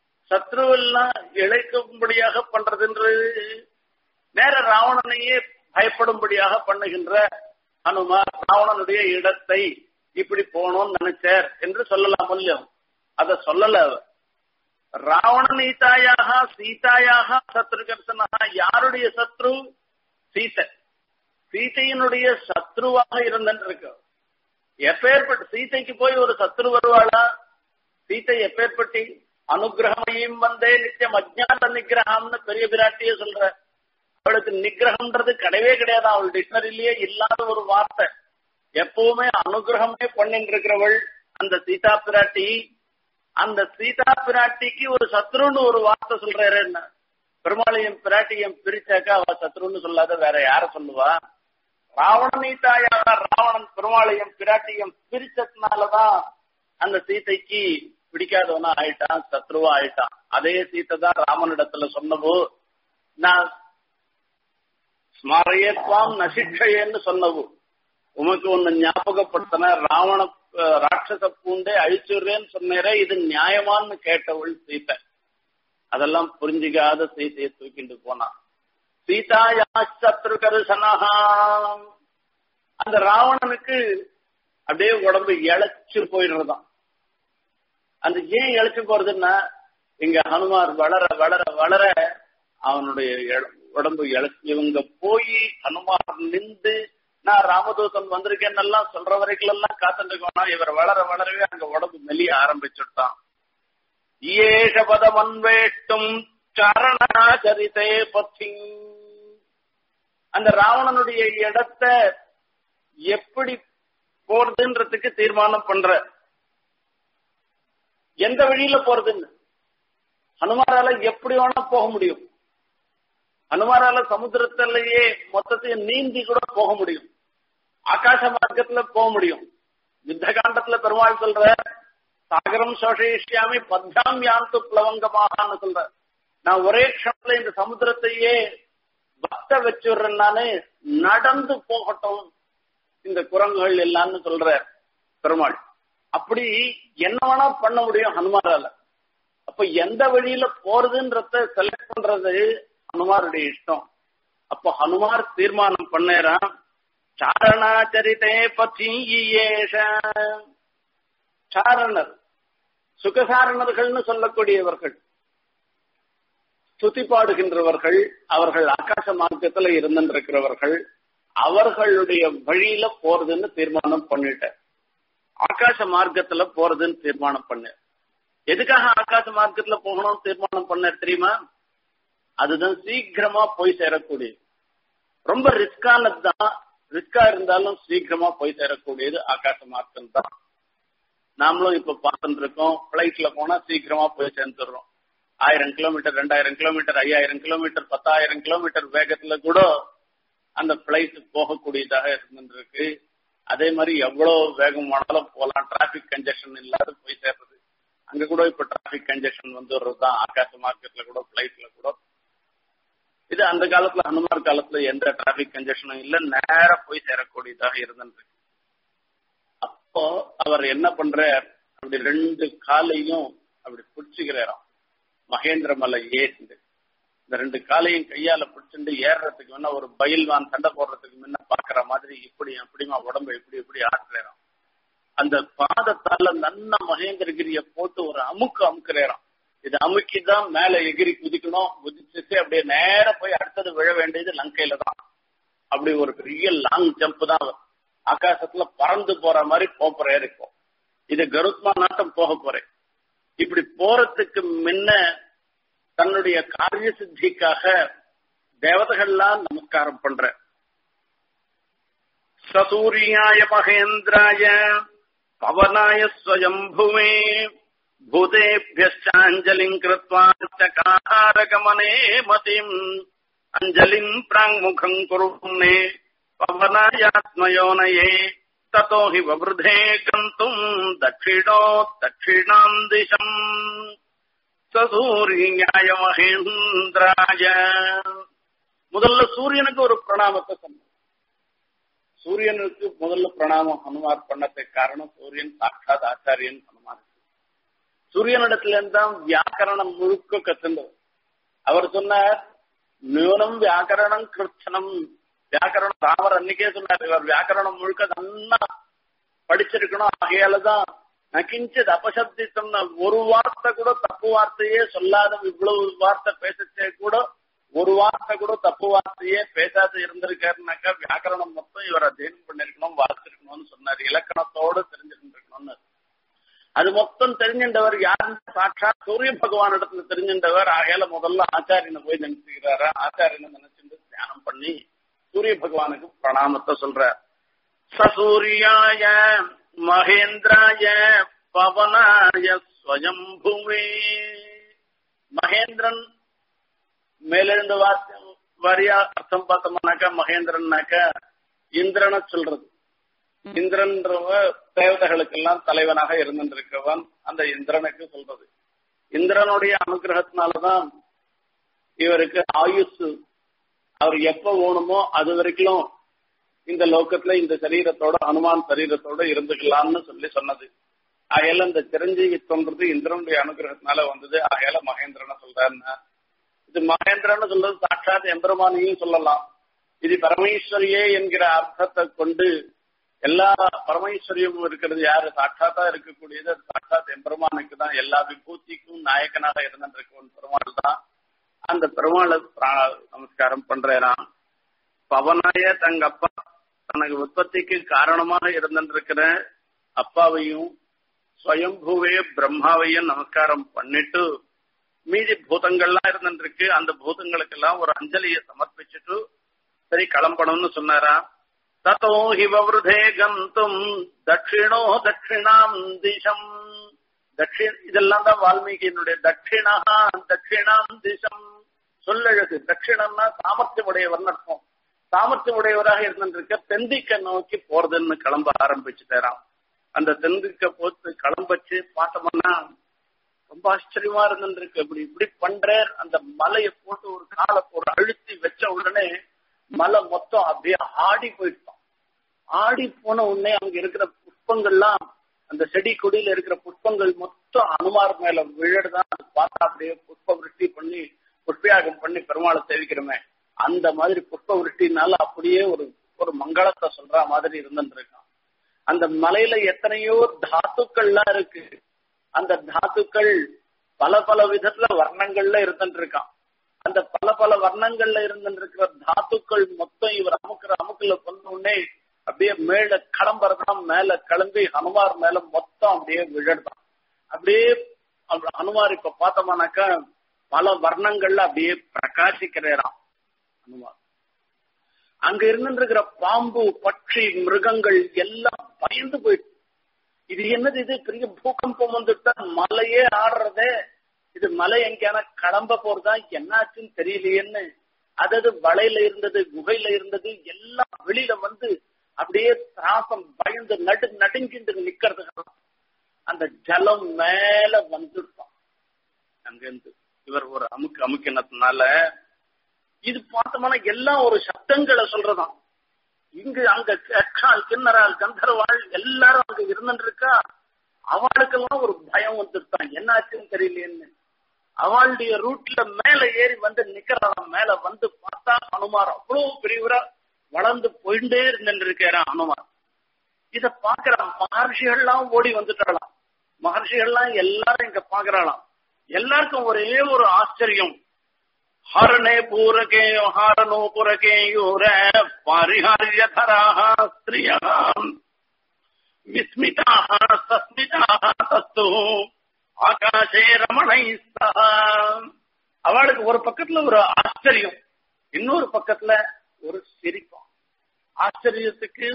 சத்ருவெல்லாம் இழைக்கும்படியாக பண்றதுன்றது நேர ராவணனையே பயப்படும்படியாக பண்ணுகின்ற ஹனுமார் ராவணனுடைய இடத்தை இப்படி போகணும்னு நினைச்சார் என்று சொல்லலாம் இல்லையும் அத சொல்லல அவர் ராவண நீதாயாக சீதாயாக சத்ருகர்சனாக யாருடைய சத்ரு சீத்தை சீதையினுடைய சத்ருவாக இருந்திருக்கு எப்பேற்பட்ட சீதைக்கு போய் ஒரு சத்ரு வருவாளா சீதை எப்பேற்பட்டி அனுகிரகமையும் வந்தே நித்தியம் அஜ்ஞான நிகிரகம்னு பெரிய பிராட்டியே சொல்ற அவளுக்கு நிகிரகம்ன்றது கிடையவே கிடையாது அவள் டிக்ஷனரியிலேயே இல்லாத ஒரு வார்த்தை எப்பவுமே அனுகிரகமே பண்ணிட்டு இருக்கிறவள் அந்த சீதா பிராட்டி அந்த சீதா பிராட்டிக்கு ஒரு சத்ருன்னு ஒரு வார்த்தை சொல்றாரு என்ன பெருமாளையும் பிராட்டியும் பிரிச்சாக்கா அவ சத்ருன்னு சொல்லாத வேற யார சொல்லுவா ராவண நீதாயாக ராவணன் பெருமாளையும் பிராட்டியும் பிரிச்சதுனாலதான் அந்த சீதைக்கு பிடிக்காதவனா ஆயிட்டான் சத்ருவா ஆயிட்டான் அதே சீத்தை தான் ராமனிடத்துல சொன்னபோ நான் ஸ்மரையத்வாம் நசிக்ஷயன்னு சொன்னவு உமக்கு ஒன்னு ஞாபகப்படுத்தின ராவண ராட்சச பூண்டே அழிச்சுடுறேன்னு சொன்னேரே இது நியாயமான்னு கேட்டவள் சீத்தை அதெல்லாம் புரிஞ்சுக்காத சீதையை தூக்கிட்டு போனான் சீதாயா சத்ரு கருசனஹா அந்த ராவணனுக்கு அப்படியே உடம்பு இழைச்சு போயிடுறதாம் அந்த ஏன் இழைச்சு போறதுன்னா இங்க ஹனுமார் வளர வளர வளர அவனுடைய உடம்பு இழைச்சு இவங்க போய் ஹனுமார் நின்று நான் ராமதூதன் வந்திருக்கேன்னு எல்லாம் சொல்ற வரைக்கும் எல்லாம் காத்துட்டு இவர் வளர வளரவே அங்க உடம்பு மெலிய ஆரம்பிச்சுட்டான் ஏஷ பதமன்வேட்டும் சரணாச்சரித்தே பத்தி அந்த ராவணனுடைய இடத்த எப்படி போறதுன்றதுக்கு தீர்மானம் பண்ற எந்த வழியில போறதுன்னு ஹனுமாரால எப்படி வேணா போக முடியும் ஹனுமாரால சமுத்திரத்திலேயே மொத்தத்தையும் நீந்தி கூட போக முடியும் ஆகாச மார்க்கத்துல போக முடியும் யுத்த காண்டத்துல பெருமாள் சொல்ற சாகரம் சோஷயிஷ்யாமி பத்தாம் யாந்து பிளவங்கமாகனு சொல்ற நான் ஒரே க்ஷணத்துல இந்த சமுத்திரத்தையே வத்த வச்சுடுறேன் நானு நடந்து போகட்டும் இந்த குரங்குகள் எல்லாம்னு சொல்ற பெருமாள் அப்படி என்ன வேணா பண்ண முடியும் ஹனுமாரால அப்ப எந்த வழியில போறதுன்றத செலக்ட் பண்றது ஹனுமாருடைய இஷ்டம் அப்போ ஹனுமார் தீர்மானம் பண்ணேறான் சாரணாச்சரித்தே பற்றி சாரணர் சுகசாரணர்கள்னு சொல்லக்கூடியவர்கள் ஸ்துதி பாடுகின்றவர்கள் அவர்கள் ஆகாச மார்க்கத்துல இருந்திருக்கிறவர்கள் அவர்களுடைய வழியில போறதுன்னு தீர்மானம் பண்ணிட்டேன் ஆகாச மார்க்கத்துல போறதுன்னு தீர்மானம் பண்ண எதுக்காக ஆகாச மார்க்கத்துல போகணும்னு தீர்மானம் பண்ண தெரியுமா அதுதான் சீக்கிரமா போய் சேரக்கூடியது ரொம்ப ரிஸ்கானது தான் ரிஸ்கா இருந்தாலும் சீக்கிரமா போய் சேரக்கூடியது ஆகாச மார்க்கம் தான் நாமளும் இப்ப பார்த்துட்டு இருக்கோம் பிளைட்ல போனா சீக்கிரமா போய் சேர்ந்துடுறோம் ஆயிரம் கிலோமீட்டர் ரெண்டாயிரம் கிலோமீட்டர் ஐயாயிரம் கிலோமீட்டர் பத்தாயிரம் கிலோமீட்டர் வேகத்துல கூட அந்த பிளைட் போகக்கூடியதாக இருந்துருக்கு அதே மாதிரி எவ்வளவு வேகமானாலும் போகலாம் டிராபிக் கன்ஜெக்ஷன் இல்லாத போய் சேர்றது அங்க கூட இப்ப டிராபிக் கன்ஜெக்ஷன் வந்துடுறதுதான் ஆகாச மார்க்கெட்ல கூட பிளைட்ல கூட இது அந்த காலத்துல ஹனுமார் காலத்துல எந்த டிராபிக் கன்ஜெக்ஷனும் இல்ல நேர போய் சேரக்கூடியதாக இருந்துருக்கு அப்போ அவர் என்ன பண்ற அப்படி ரெண்டு காலையும் அப்படி பிடிச்சுக்கிறாராம் மகேந்திர மலை ஏறிண்டு இந்த ரெண்டு காலையும் கையால பிடிச்சிட்டு ஏறுறதுக்கு முன்ன ஒரு பயில்வான் சண்டை போடுறதுக்கு முன்ன பாக்குற மாதிரி இப்படி அப்படிமா உடம்பு இப்படி இப்படி ஆட்டுறாராம் அந்த பாதத்தால நன்ன மகேந்திரகிரிய போட்டு ஒரு அமுக்கு அமுக்குறாராம் இது அமுக்கிதான் மேல எகிரி குதிக்கணும் குதிச்சுட்டு அப்படியே நேர போய் அடுத்தது விழ வேண்டியது லங்கையில தான் அப்படி ஒரு பெரிய லாங் ஜம்ப் தான் ஆகாசத்துல பறந்து போற மாதிரி போறேன் இருக்கும் இது கருத்மா நாட்டம் போக போறேன் இப்படி போறதுக்கு முன்ன தன்னுடைய காரிய சித்திக்காக தேவதைகள்லாம் நமஸ்காரம் பண்ற சசூரியாய மகேந்திராய பவனாய ஸ்வயம்புவே பூதேபியஞ்சாஞ்சலிம் கிருத்வா சகாரகமனே மதிம் அஞ்சலிம் பிராங்முகம் குருன்னே பவனாயாத்மயோனயே ततो हि ववृधे गन्तुम् दक्षिणो दक्षिणाम् दिशम् சூரியாய மகேந்திராய முதல்ல சூரியனுக்கு ஒரு பிரணாமத்தை சொன்ன சூரியனுக்கு முதல்ல பிரணாமம் ஹனுமார் பண்ணதுக்கு காரணம் சூரியன் சாட்சாத் ஆச்சாரியன் ஹனுமார் சூரியனிடத்துல இருந்தான் வியாக்கரணம் முழுக்க கத்துண்டது அவர் சொன்னார் நியூனம் வியாக்கரணம் கிருத்தனம் வியாக்கரணம் ராமர் அன்னைக்கே சொன்னார் இவர் வியாக்கரணம் முழுக்க நல்லா படிச்சிருக்கணும் ஆகையாலதான் நகிஞ்சது அபசப்தித்தம்னா ஒரு வார்த்தை கூட தப்பு வார்த்தையே சொல்லாத இவ்வளவு வார்த்தை பேசச்சே கூட ஒரு வார்த்தை கூட தப்பு வார்த்தையே பேசாத இருந்திருக்காருனாக்கா வியாக்கரணம் மொத்தம் இவர் அத்தியனம் பண்ணிருக்கணும் வாசிருக்கணும்னு சொன்னார் இலக்கணத்தோடு தெரிஞ்சிருந்திருக்கணும்னு அது மொத்தம் தெரிஞ்சின்றவர் யார் சாட்சா சூரிய பகவான் இடத்துல தெரிஞ்சின்றவர் ஆகையால முதல்ல ஆச்சாரியனை போய் நினைச்சுக்கிறாரா ஆச்சாரியனை நினைச்சுட்டு தியானம் பண்ணி சூரிய பகவானுக்கு பிரணாமத்தை சொல்றார் சசூரியாய மகேந்திராய பவனாய ஸ்வயம்புவே மகேந்திரன் மேலிருந்து வார்த்தை வரியா அர்த்தம் பார்த்தோம்னாக்கா மகேந்திரன்னாக்கா இந்திரனை சொல்றது இந்திரன்றவ தேவதைகளுக்கெல்லாம் தலைவனாக இருந்திருக்கவன் அந்த இந்திரனுக்கு சொல்றது இந்திரனுடைய அனுகிரகத்தினாலதான் இவருக்கு ஆயுசு அவர் எப்ப வேணுமோ அது வரைக்கும் இந்த லோக்கத்துல இந்த சரீரத்தோட ஹனுமான் சரீரத்தோட இருந்துக்கலாம்னு சொல்லி சொன்னது ஆகையால இந்த சிரஞ்சீவித்வன்றது இந்திரனுடைய அனுகிரகத்தினால வந்தது ஆகையால மகேந்திரனை சொல்றாருன்னா இது மகேந்திரன்னு சொல்றது சாட்சாத் எம்பெருமானையும் சொல்லலாம் இது பரமேஸ்வரியே என்கிற அர்த்தத்தை கொண்டு எல்லா பரமேஸ்வரியமும் இருக்கிறது யாரு சாட்சாத்தா இருக்கக்கூடியது அது சாட்சாத் எம்பெருமானுக்கு தான் எல்லா விபூதிக்கும் நாயக்கனாக இருந்திருக்கவன் பெருமாள் தான் அந்த பெருமாளை நமஸ்காரம் பண்றேன் பவனாய தங்க அப்பா தனக்கு உற்பத்திக்கு காரணமாக இருந்திருக்கிற அப்பாவையும் ஸ்வயம்பூவே பிரம்மாவையும் நமஸ்காரம் பண்ணிட்டு மீதி பூதங்கள்லாம் இருந்துருக்கு அந்த பூதங்களுக்கெல்லாம் ஒரு அஞ்சலியை சமர்ப்பிச்சுட்டு சரி கிளம்பணும்னு சொன்னாரா தத்தோ ஹிவருதே கந்தும் தட்சிணோ தட்சிணாம் திசம் தட்சி இதெல்லாம் தான் வால்மீகியினுடைய தட்சிணா தட்சிணாம் திசம் சொல்லழகு தட்சிணம்னா சாமர்த்தியம் உடையவர்னு அர்த்தம் சாமர்த்தியம் உடையவராக இருந்திருக்க தெந்திக்க நோக்கி போறதுன்னு கிளம்ப ஆரம்பிச்சுட்டாராம் அந்த தெந்திக்க போத்து கிளம்பச்சு பார்த்தோம்னா ரொம்ப ஆச்சரியமா இருந்துருக்கு இப்படி இப்படி பண்றார் அந்த மலையை போட்டு ஒரு காலை ஒரு அழுத்தி வச்ச உடனே மலை மொத்தம் அப்படியே ஆடி போயிட்டோம் ஆடி போன உடனே அங்க இருக்கிற புஷ்பங்கள்லாம் அந்த செடி கொடியில இருக்கிற புஷ்பங்கள் மொத்தம் அனுமார் மேல விழடுதான் அது பார்த்தா அப்படியே புஷ்ப விருஷ்டி பண்ணி புஷ்பயாகம் பண்ணி பெருமாளை சேவிக்கிறோமே அந்த மாதிரி புஷ்ப விருஷ்டினால அப்படியே ஒரு ஒரு மங்களத்தை சொல்ற மாதிரி இருந்துருக்கான் அந்த மலையில எத்தனையோ தாத்துக்கள்லாம் இருக்கு அந்த தாத்துக்கள் பல பல விதத்துல வர்ணங்கள்ல இருந்துட்டு இருக்கான் அந்த பல பல வர்ணங்கள்ல இருந்துருக்கிற தாத்துக்கள் மொத்தம் இவர் அமுக்குற அமுக்குல கொண்ட உடனே அப்படியே மேல கிளம்புறதான் மேல கிளம்பி ஹனுமார் மேல மொத்தம் அப்படியே விழடுதான் அப்படியே ஹனுமார் இப்ப பார்த்தோம்னாக்கா பல வர்ணங்கள்ல அப்படியே பிரகாசிக்கிறாராம் ஹனுமார் அங்க இருந்துருக்கிற பாம்பு பட்சி மிருகங்கள் எல்லாம் பயந்து போயிட்டு இது என்னது இது பெரிய பூகம்பம் வந்துட்டா மலையே ஆடுறதே இது மலை எங்கேயான கிளம்ப போறதா என்னாச்சுன்னு தெரியலையேன்னு அதாவது வளையில இருந்தது குகையில இருந்தது எல்லாம் வெளியில வந்து அப்படியே திராசம் பயந்து நடு நடுங்கிட்டு நிக்கிறதுக்கு அந்த ஜலம் மேல வந்துட்டான் அங்கிருந்து இவர் ஒரு அமுக்கு அமுக்கினதுனால இது பார்த்தோம்னா எல்லாம் ஒரு சப்தங்களை சொல்றதாம் இங்கு அங்க கற்றால் கிண்ணறால் கந்தர்வாள் எல்லாரும் அங்க இருந்துட்டு இருக்கா அவளுக்கெல்லாம் ஒரு பயம் வந்துட்டான் என்னாச்சுன்னு தெரியலையேன்னு அவளுடைய ரூட்ல மேல ஏறி வந்து நிக்கிறான் மேல வந்து பார்த்தா ஹனுமார் அவ்வளவு பெரியவரா வளர்ந்து போயிட்டே இருந்துட்டு இருக்கிறான் ஹனுமார் இத பாக்குறான் மகர்ஷிகள்லாம் ஓடி வந்துட்டாளாம் மகர்ஷிகள்லாம் எல்லாரும் இங்க பாக்குறாளாம் எல்லாருக்கும் ஒரே ஒரு ஆச்சரியம் ஹரணே பூரகே ஹாரணோ புரகேயூர பாரிஹாரியதராக ஸ்திரியா விஸ்மிதாக சஸ்மிதாக தஸ்து ஆகாஷே ரமணை அவளுக்கு ஒரு பக்கத்துல ஒரு ஆச்சரியம் இன்னொரு பக்கத்துல ஒரு சிரிப்பம் ஆச்சரியத்துக்கு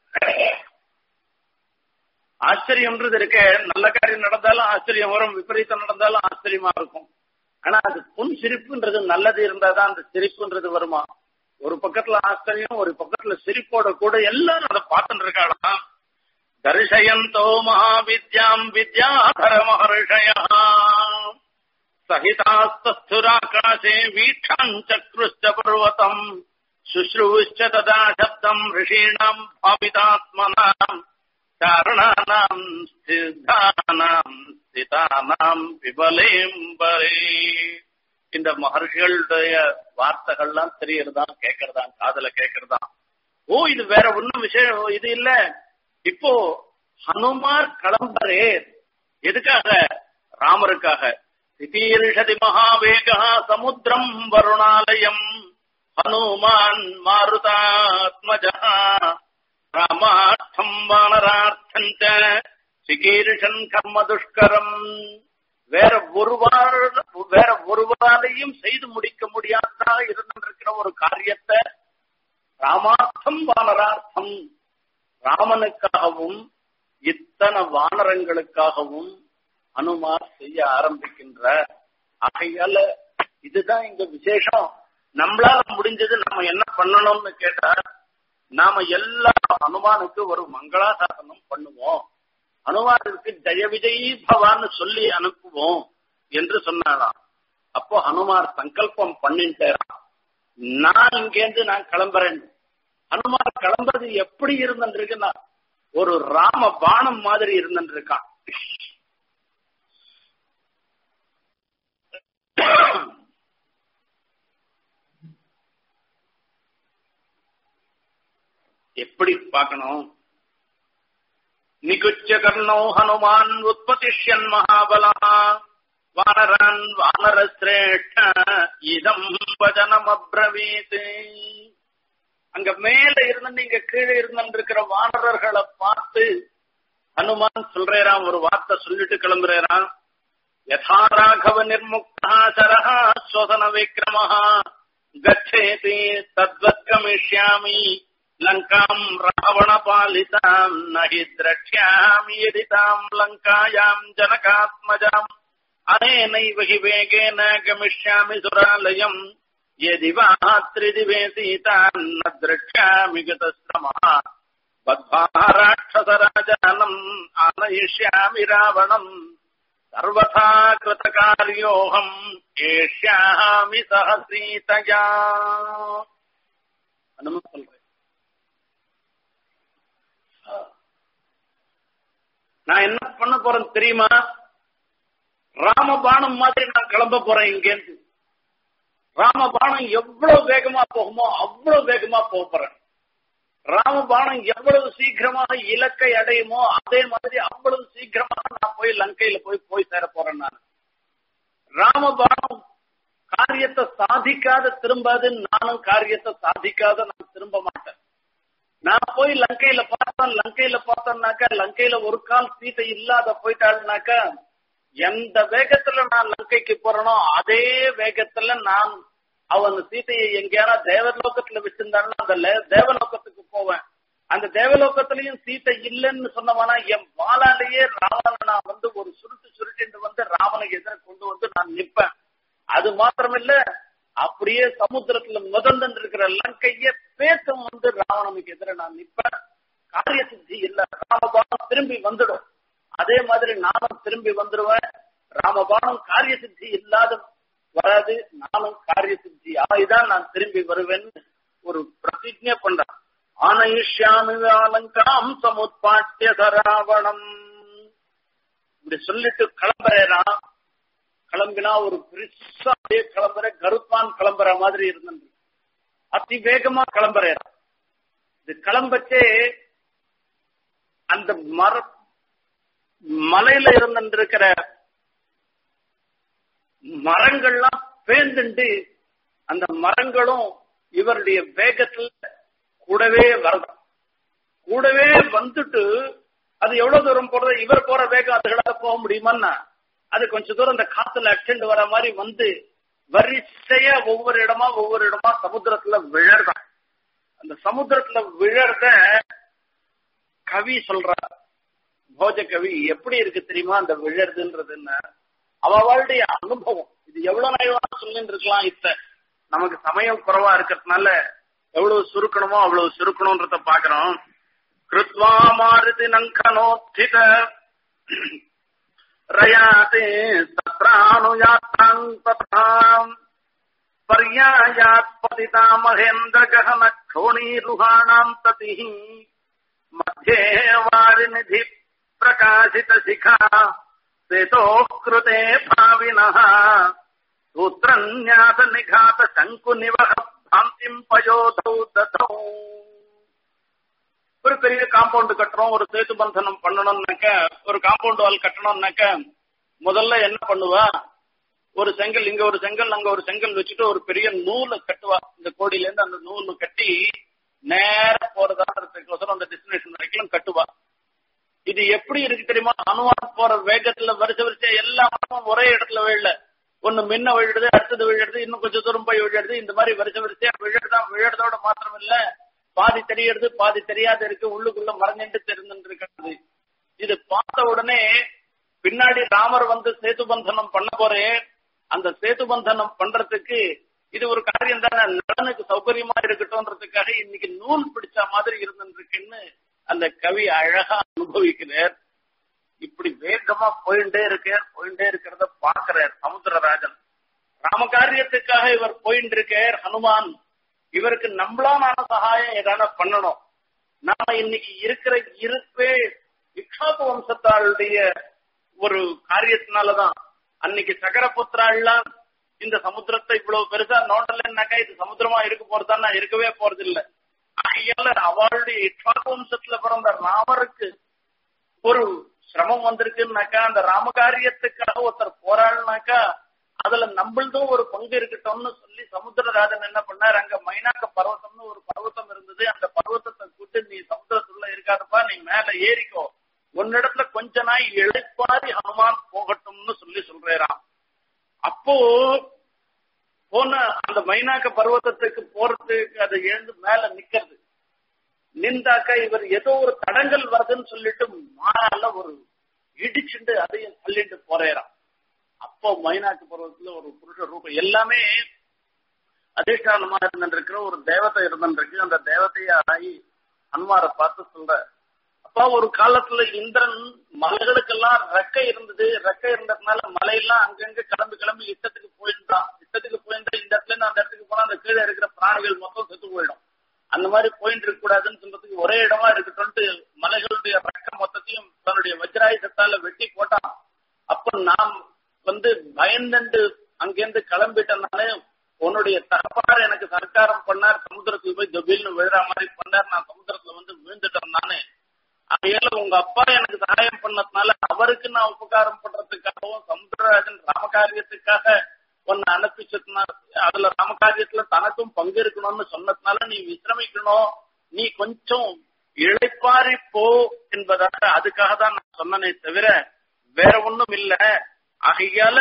ஆச்சரியம்ன்றது இருக்க நல்ல காரியம் நடந்தாலும் ஆச்சரியம் வரும் விபரீதம் நடந்தாலும் ஆச்சரியமா இருக்கும் ஆனா அது புன் சிரிப்புன்றது நல்லது இருந்தாதான் அந்த சிரிப்புன்றது வருமா ஒரு பக்கத்துல ஆச்சரியம் ஒரு பக்கத்துல சிரிப்போட கூட எல்லாரும் அதை பார்த்துட்டு இருக்காளா தரிசயந்தோ மகாவித்யாம் வித்யாதர மகர்ஷய சகிதாஸ்துராகாசே வீட்சாம் சக்ருஷ்ட பர்வதம் சுஷ்ருவுச்ச ததா சப்தம் ரிஷீணாம் பாவிதாத்மனாம் காரணானாம் ஸ்திதானாம் ஸ்திதானாம் விபலேம்பரே இந்த மகர்ஷிகளுடைய வார்த்தைகள்லாம் தெரியறதா கேட்கறதா காதல கேட்கறதா ஓ இது வேற ஒண்ணும் விஷயம் இது இல்ல இப்போ ஹனுமார் கிளம்பரே எதுக்காக ராமருக்காக திதீர்ஷதி மகாவேகா சமுத்திரம் வருணாலயம் ஹனுமான் மாருதாத்மஜா ராமார்த்தம் வானரார்த்தம் சிகீர்ஷன் கர்ம துஷ்கரம் வேற ஒருவார வேற ஒருவராலையும் செய்து முடிக்க முடியாததாக இருந்திருக்கிற ஒரு காரியத்தை ராமார்த்தம் வானரார்த்தம் ராமனுக்காகவும் இத்தனை வானரங்களுக்காகவும் அனுமார் செய்ய ஆரம்பிக்கின்றார் ஆகையால இதுதான் இங்க விசேஷம் நம்மளால முடிஞ்சது நம்ம என்ன பண்ணணும்னு கேட்டா நாம எல்லா அனுமானுக்கு ஒரு மங்களாசாசனம் பண்ணுவோம் அனுமானுக்கு ஜெய விஜயி பவான்னு சொல்லி அனுப்புவோம் என்று சொன்னாராம் அப்போ ஹனுமார் சங்கல்பம் பண்ணிட்டாராம் நான் இங்கேருந்து நான் கிளம்புறேன் ஹனுமார் கிளம்புறது எப்படி இருந்துருக்குன்னா ஒரு ராம பானம் மாதிரி இருந்துருக்கான் எப்படி பார்க்கணும் நிகுச்ச கர்ணோ ஹனுமான் உற்பத்திஷ்யன் மகாபலா வானரான் வானர சிரேஷ்ட இதம் வச்சனம் அப்ரவீத் அங்க மேல இருந்து நீங்க கீழே இருந்து இருக்கிற வானரர்களை பார்த்து ஹனுமான் சொல்றேராம் ஒரு வார்த்தை சொல்லிட்டு கிளம்புறேராம் யதா ராகவ நிர்முக்தா சரஹா ஸ்வசன விக்ரமஹா கச்சேதி தத்வத் கமிஷ்யாமி லங்காம் ராவண பாலிதாம் நஹி திரட்சாமி யதி தாம் லங்காயாம் ஜனகாத்மஜாம் அனேனைவ ஹி வேகேன கமிஷ்யாமி சுராலயம் यदि वा त्रिदिवे सीतान्न द्रक्ष्यामि गतश्रमः बद्ध्वा राक्षसराजानम् आनयिष्यामि रावणम् सर्वथा कृतकार्योऽहम् एष्यामि सह सीतया हनुमत சொல்றேன் நான் என்ன பண்ண போறேன் தெரியுமா ராமபானம் மாதிரி நான் கிளம்ப போறேன் இங்கேருந்து ராமபானம் எவ்வளவு வேகமா போகுமோ அவ்வளவு வேகமா போறேன் ராமபானம் எவ்வளவு சீக்கிரமாக இலக்கை அடையுமோ அதே மாதிரி அவ்வளவு சீக்கிரமாக நான் போய் லங்கையில போய் போய் சேர போறேன் நான் ராமபானம் காரியத்தை சாதிக்காத திரும்பாது நானும் காரியத்தை சாதிக்காத நான் திரும்ப மாட்டேன் நான் போய் லங்கையில பார்த்தேன் லங்கையில பார்த்தோம்னாக்கா லங்கையில ஒரு கால் சீட்டை இல்லாத போயிட்டாள்னாக்கா எந்த வேகத்துல நான் லங்கைக்கு போறனோ அதே வேகத்துல நான் அவன் சீதையை எங்கேயான தேவலோகத்துல வச்சிருந்தாலும் அந்த தேவலோகத்துக்கு போவேன் அந்த தேவலோகத்திலையும் சீத்தை இல்லைன்னு சொன்னவனா என் வாளாலேயே ராவணனை நான் வந்து ஒரு சுருட்டு சுருட்டிட்டு வந்து ராவனை எதிர கொண்டு வந்து நான் நிப்பேன் அது மாத்திரமில்ல அப்படியே சமுத்திரத்துல முதந்து இருக்கிற லங்கைய பேசும் வந்து ராவணனுக்கு எதிர நான் நிப்பேன் காரிய சித்தி இல்ல ராமபானம் திரும்பி வந்துடும் அதே மாதிரி நானும் திரும்பி வந்துருவேன் ராமபானம் காரிய சித்தி இல்லாத வராது நானும் காரிய சித்தி ஆகிதான் நான் திரும்பி வருவேன்னு ஒரு பிரதிஜை பண்றேன் ஆனயிஷ்யாமி அலங்காம் சமுத்பாட்டிய ராவணம் இப்படி சொல்லிட்டு கிளம்புறேனா கிளம்பினா ஒரு பெருசா அப்படியே கிளம்புற கருப்பான் கிளம்புற மாதிரி இருந்தது அதி வேகமா கிளம்புறேன் இது கிளம்பச்சே அந்த மர மலையில இருந்திருக்கிற மரங்கள்லாம் பேந்துண்டு அந்த மரங்களும் இவருடைய வேகத்துல கூடவே வருது கூடவே வந்துட்டு அது எவ்வளவு தூரம் போறது இவர் போற வேகம் அதுகளால போக முடியுமான்னா அது கொஞ்ச தூரம் அந்த காத்துல அட்டெண்ட் வர மாதிரி வந்து வரிசையா ஒவ்வொரு இடமா ஒவ்வொரு இடமா சமுத்திரத்துல விழறதான் அந்த சமுத்திரத்துல விழறத கவி சொல்றார் போஜ கவி எப்படி இருக்கு தெரியுமா அந்த விழறதுன்றது என்ன அவளுடைய அனுபவம் இது எவ்வளவு நேரம் சொல்லிட்டு இருக்கலாம் இத்த நமக்கு சமயம் குறைவா இருக்கிறதுனால எவ்வளவு சுருக்கணுமோ அவ்வளவு சுருக்கணும்ன்றத பாக்குறோம் கிருத்வா மாருதி நங்கனோத்தித ரயாதே தத்ரானுயாத்தாங் ததாம் பர்யாயாத் பதிதா மகேந்திர ககன க்ஷோணீருஹாணாம் ததிஹி मध्ये वारिनिधि प्रकाशित शिखा सेतोः कृते भाविनः சூத்திரன்யாச நிகாத சங்கு நிவக பிராந்திம் பயோதௌ ததௌ ஒரு பெரிய காம்பவுண்ட் கட்டுறோம் ஒரு சேத்து பந்தனம் பண்ணணும்னாக்க ஒரு காம்பவுண்ட் வால் கட்டணும்னாக்க முதல்ல என்ன பண்ணுவா ஒரு செங்கல் இங்க ஒரு செங்கல் அங்க ஒரு செங்கல் வச்சுட்டு ஒரு பெரிய நூலை கட்டுவா இந்த கோடியில இருந்து அந்த நூல் கட்டி நேர போறதான்றதுக்கோசரம் அந்த டெஸ்டினேஷன் வரைக்கும் கட்டுவா இது எப்படி இருக்கு தெரியுமா அணுவான் போற வேகத்துல வரிசை வரிசை எல்லா மரமும் ஒரே இடத்துல விழல ஒண்ணு முன்ன விழுடுது அடுத்தது விழுடுது இன்னும் கொஞ்சம் தூரம் போய் விழுடுது இந்த மாதிரி வரிசை வரிசையா விழுறதா விழுறதோட மாத்திரம் இல்ல பாதி தெரியறது பாதி தெரியாத இருக்கு உள்ளுக்குள்ள மறைஞ்சிட்டு தெரிஞ்சுட்டு இருக்காது இது பார்த்த உடனே பின்னாடி ராமர் வந்து சேது பந்தனம் பண்ண போறே அந்த சேது பந்தனம் பண்றதுக்கு இது ஒரு காரியம் தானே நலனுக்கு சௌகரியமா இருக்கட்டும்ன்றதுக்காக இன்னைக்கு நூல் பிடிச்ச மாதிரி இருந்துருக்குன்னு அந்த கவி அழகா அனுபவிக்கிறார் இப்படி வேகமா போயிட்டே இருக்கார் போயிட்டே இருக்கிறத பாக்குறார் சமுத்திரராஜன் ராமகாரியத்துக்காக இவர் போயிட்டு இருக்கார் ஹனுமான் இவருக்கு நம்மளான சகாயம் ஏதான பண்ணணும் நாம இன்னைக்கு இருக்கிற இருப்பே இக்ஷாபு வம்சத்தாளுடைய ஒரு காரியத்தினாலதான் அன்னைக்கு சகரபுத்திராள்லாம் இந்த சமுத்திரத்தை இவ்வளவு பெருசா நோண்டலன்னாக்கா இது சமுத்திரமா இருக்க போறதா இருக்கவே போறது இல்ல ஆகையால அவளுடைய இக்ஷாபு வம்சத்துல பிறந்த ராமருக்கு ஒரு சிரமம் வந்திருக்குன்னாக்கா அந்த ராமகாரியத்துக்காக ஒருத்தர் போராள்னாக்கா அதுல நம்மளதும் ஒரு பங்கு இருக்கட்டும்னு சொல்லி சமுத்திரராஜன் என்ன பண்ணார் அங்க மைனாக்க பர்வத்தம்னு ஒரு பர்வத்தம் இருந்தது அந்த பர்வத்தத்தை கூட்டு நீ சமுத்திரத்துள்ள இருக்காதப்பா நீ மேல ஏறிக்கோ உன்னிடத்துல கொஞ்ச நாய் இழைப்பாரி ஹனுமான் போகட்டும்னு சொல்லி சொல்றாராம் அப்போ போன அந்த மைனாக்க பர்வத்தத்துக்கு போறதுக்கு அது எழுந்து மேல நிக்கிறது நின்றாக்க இவர் ஏதோ ஒரு தடங்கள் வருதுன்னு சொல்லிட்டு மாறால ஒரு இடிச்சுண்டு அதையும் தள்ளிட்டு போறேறான் அப்போ மைனாக்கு பருவத்துல ஒரு புருஷ ரூபம் எல்லாமே அதிஷ்டானமா இருந்திருக்கிற ஒரு தேவதை இருந்திருக்கு அந்த தேவதைய ஆகி அன்மாரை பார்த்து சொல்ற அப்பா ஒரு காலத்துல இந்திரன் மலைகளுக்கெல்லாம் ரெக்கை இருந்தது ரெக்கை இருந்ததுனால மலையெல்லாம் அங்கங்க கிளம்பி கிளம்பி இஷ்டத்துக்கு போயிருந்தான் இஷ்டத்துக்கு போயிருந்தா இந்த இடத்துல இருந்து அந்த இடத்துக்கு போனா அந்த கீழே இருக்கிற பிராணிகள் மொத்தம் செத்து போயிடும் அந்த மாதிரி போயிட்டு இருக்க கூடாதுன்னு சொல்றதுக்கு ஒரே இடமா இருக்கட்டும்ட்டு மலைகளுடைய ரெக்க மொத்தத்தையும் தன்னுடைய வஜ்ராயுதத்தால வெட்டி போட்டான் அப்ப நாம் வந்து பயந்துண்டு அங்கிருந்து கிளம்பிட்டனாலே உன்னுடைய தகப்பார் எனக்கு சர்க்காரம் பண்ணார் சமுத்திரத்துக்கு போய் ஜபில்னு விழுற மாதிரி பண்ணார் நான் சமுத்திரத்துல வந்து விழுந்துட்டேன் நானே அதையால உங்க அப்பா எனக்கு சகாயம் பண்ணதுனால அவருக்கு நான் உபகாரம் பண்றதுக்காகவும் சமுத்திரராஜன் ராமகாரியத்துக்காக உன்னை அனுப்பிச்சதுனால அதுல ராமகாரியத்துல தனக்கும் பங்கு இருக்கணும்னு சொன்னதுனால நீ விசிரமிக்கணும் நீ கொஞ்சம் இழைப்பாரி போ என்பதாக அதுக்காக தான் நான் சொன்னனே தவிர வேற ஒண்ணும் இல்ல ஆகையால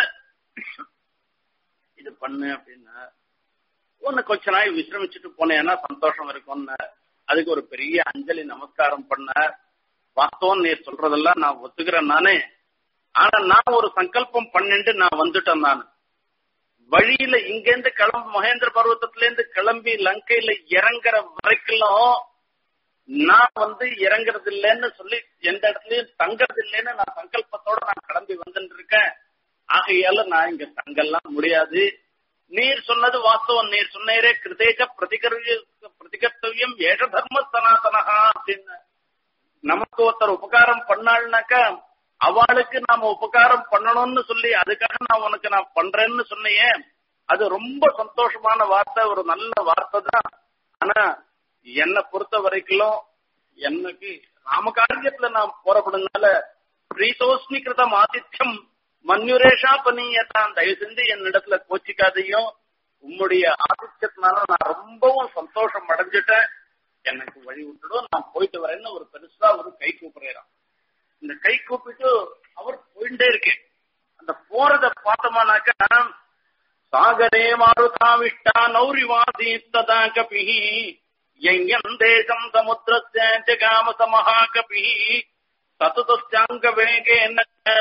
இது பண்ணு அப்படின்னா உன்னை கொஞ்ச நாள் விசிரமிச்சுட்டு போனேன்னா சந்தோஷம் இருக்கும்னு அதுக்கு ஒரு பெரிய அஞ்சலி நமஸ்காரம் பண்ண வாஸ்தவம் நீ சொல்றதெல்லாம் நான் ஒத்துக்கிறேன் நானே ஆனா நான் ஒரு சங்கல்பம் பண்ணிட்டு நான் வந்துட்டேன் நான் வழியில இங்கேருந்து கிளம்பி மகேந்திர பர்வத்தத்துல இருந்து கிளம்பி லங்கையில இறங்குற வரைக்கும் நான் வந்து இறங்குறது இல்லைன்னு சொல்லி எந்த இடத்துலயும் தங்கறது இல்லைன்னு நான் சங்கல்பத்தோட நான் கிளம்பி வந்துட்டு இருக்கேன் ஆகையால நான் இங்க தங்கெல்லாம் முடியாது நீர் சொன்னது வாஸ்தவம் நீர் சொன்னேரே கிருதேஜ பிரதிகரிய பிரதிகர்த்தவியம் ஏஷ தர்ம சனாதனஹா அப்படின்னு நமக்கு ஒருத்தர் உபகாரம் பண்ணாள்னாக்கா அவளுக்கு நாம உபகாரம் பண்ணணும்னு சொல்லி அதுக்காக நான் உனக்கு நான் பண்றேன்னு சொன்னையே அது ரொம்ப சந்தோஷமான வார்த்தை ஒரு நல்ல வார்த்தை தான் ஆனா என்னை பொறுத்த வரைக்கும் எனக்கு ராமகாரியத்துல நான் போறப்படுனால பிரீதோஸ்மி கிருதம் ஆதித்யம் மன்யுரேஷா பனியத்தான் தயவு செஞ்சு என்னிடத்துல கோச்சிக்காதையும் உம்முடைய ஆதித்யத்தினால நான் ரொம்பவும் சந்தோஷம் அடைஞ்சிட்டேன் எனக்கு வழி விட்டுடும் நான் போயிட்டு வரேன்னு ஒரு பெருசா ஒரு கை கூப்பிடுறான் இந்த கை கூப்பிட்டு அவர் போயிட்டே இருக்கேன் அந்த போறத பார்த்தோமானாக்கா சாகரே மாருதாவிஷ்டா நௌரிவாசி ததா கபி யயம் தேசம் சமுத்திரஸ்ய ஜகாம சமஹா கபி சதுதஸ்யாங்க வேகேன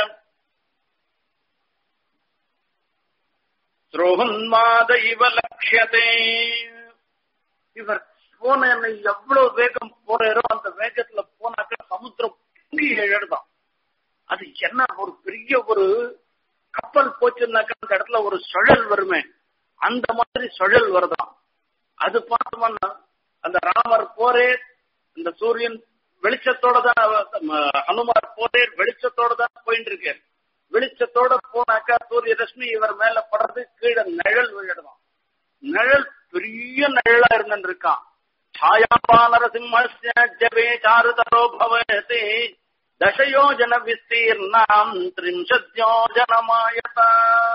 துரோகன்மாத இவ லட்சியதே இவர் போன என்னை எவ்வளவு வேகம் போறாரோ அந்த வேகத்துல போனாக்க சமுத்திரம் பொங்கி எழுதான் அது என்ன ஒரு பெரிய ஒரு கப்பல் போச்சுன்னாக்கா அந்த இடத்துல ஒரு சுழல் வருமே அந்த மாதிரி சுழல் வருதாம் அது பார்த்தோம்னா அந்த ராமர் போரே இந்த சூரியன் வெளிச்சத்தோட தான் ஹனுமார் போரே வெளிச்சத்தோட தான் போயிட்டு இருக்காரு வெளிச்சத்தோட போனாக்கா சூரிய ரஷ்மி இவர் மேல படுறது கீழே நிழல் விழுடுவான் நிழல் பெரிய நிழலா இருந்துட்டு இருக்கான் छायापानरसिंहस्य जपे चारुतरो भवति दशयोजन विस्तीर्णाम् त्रिंशद्योजनमायता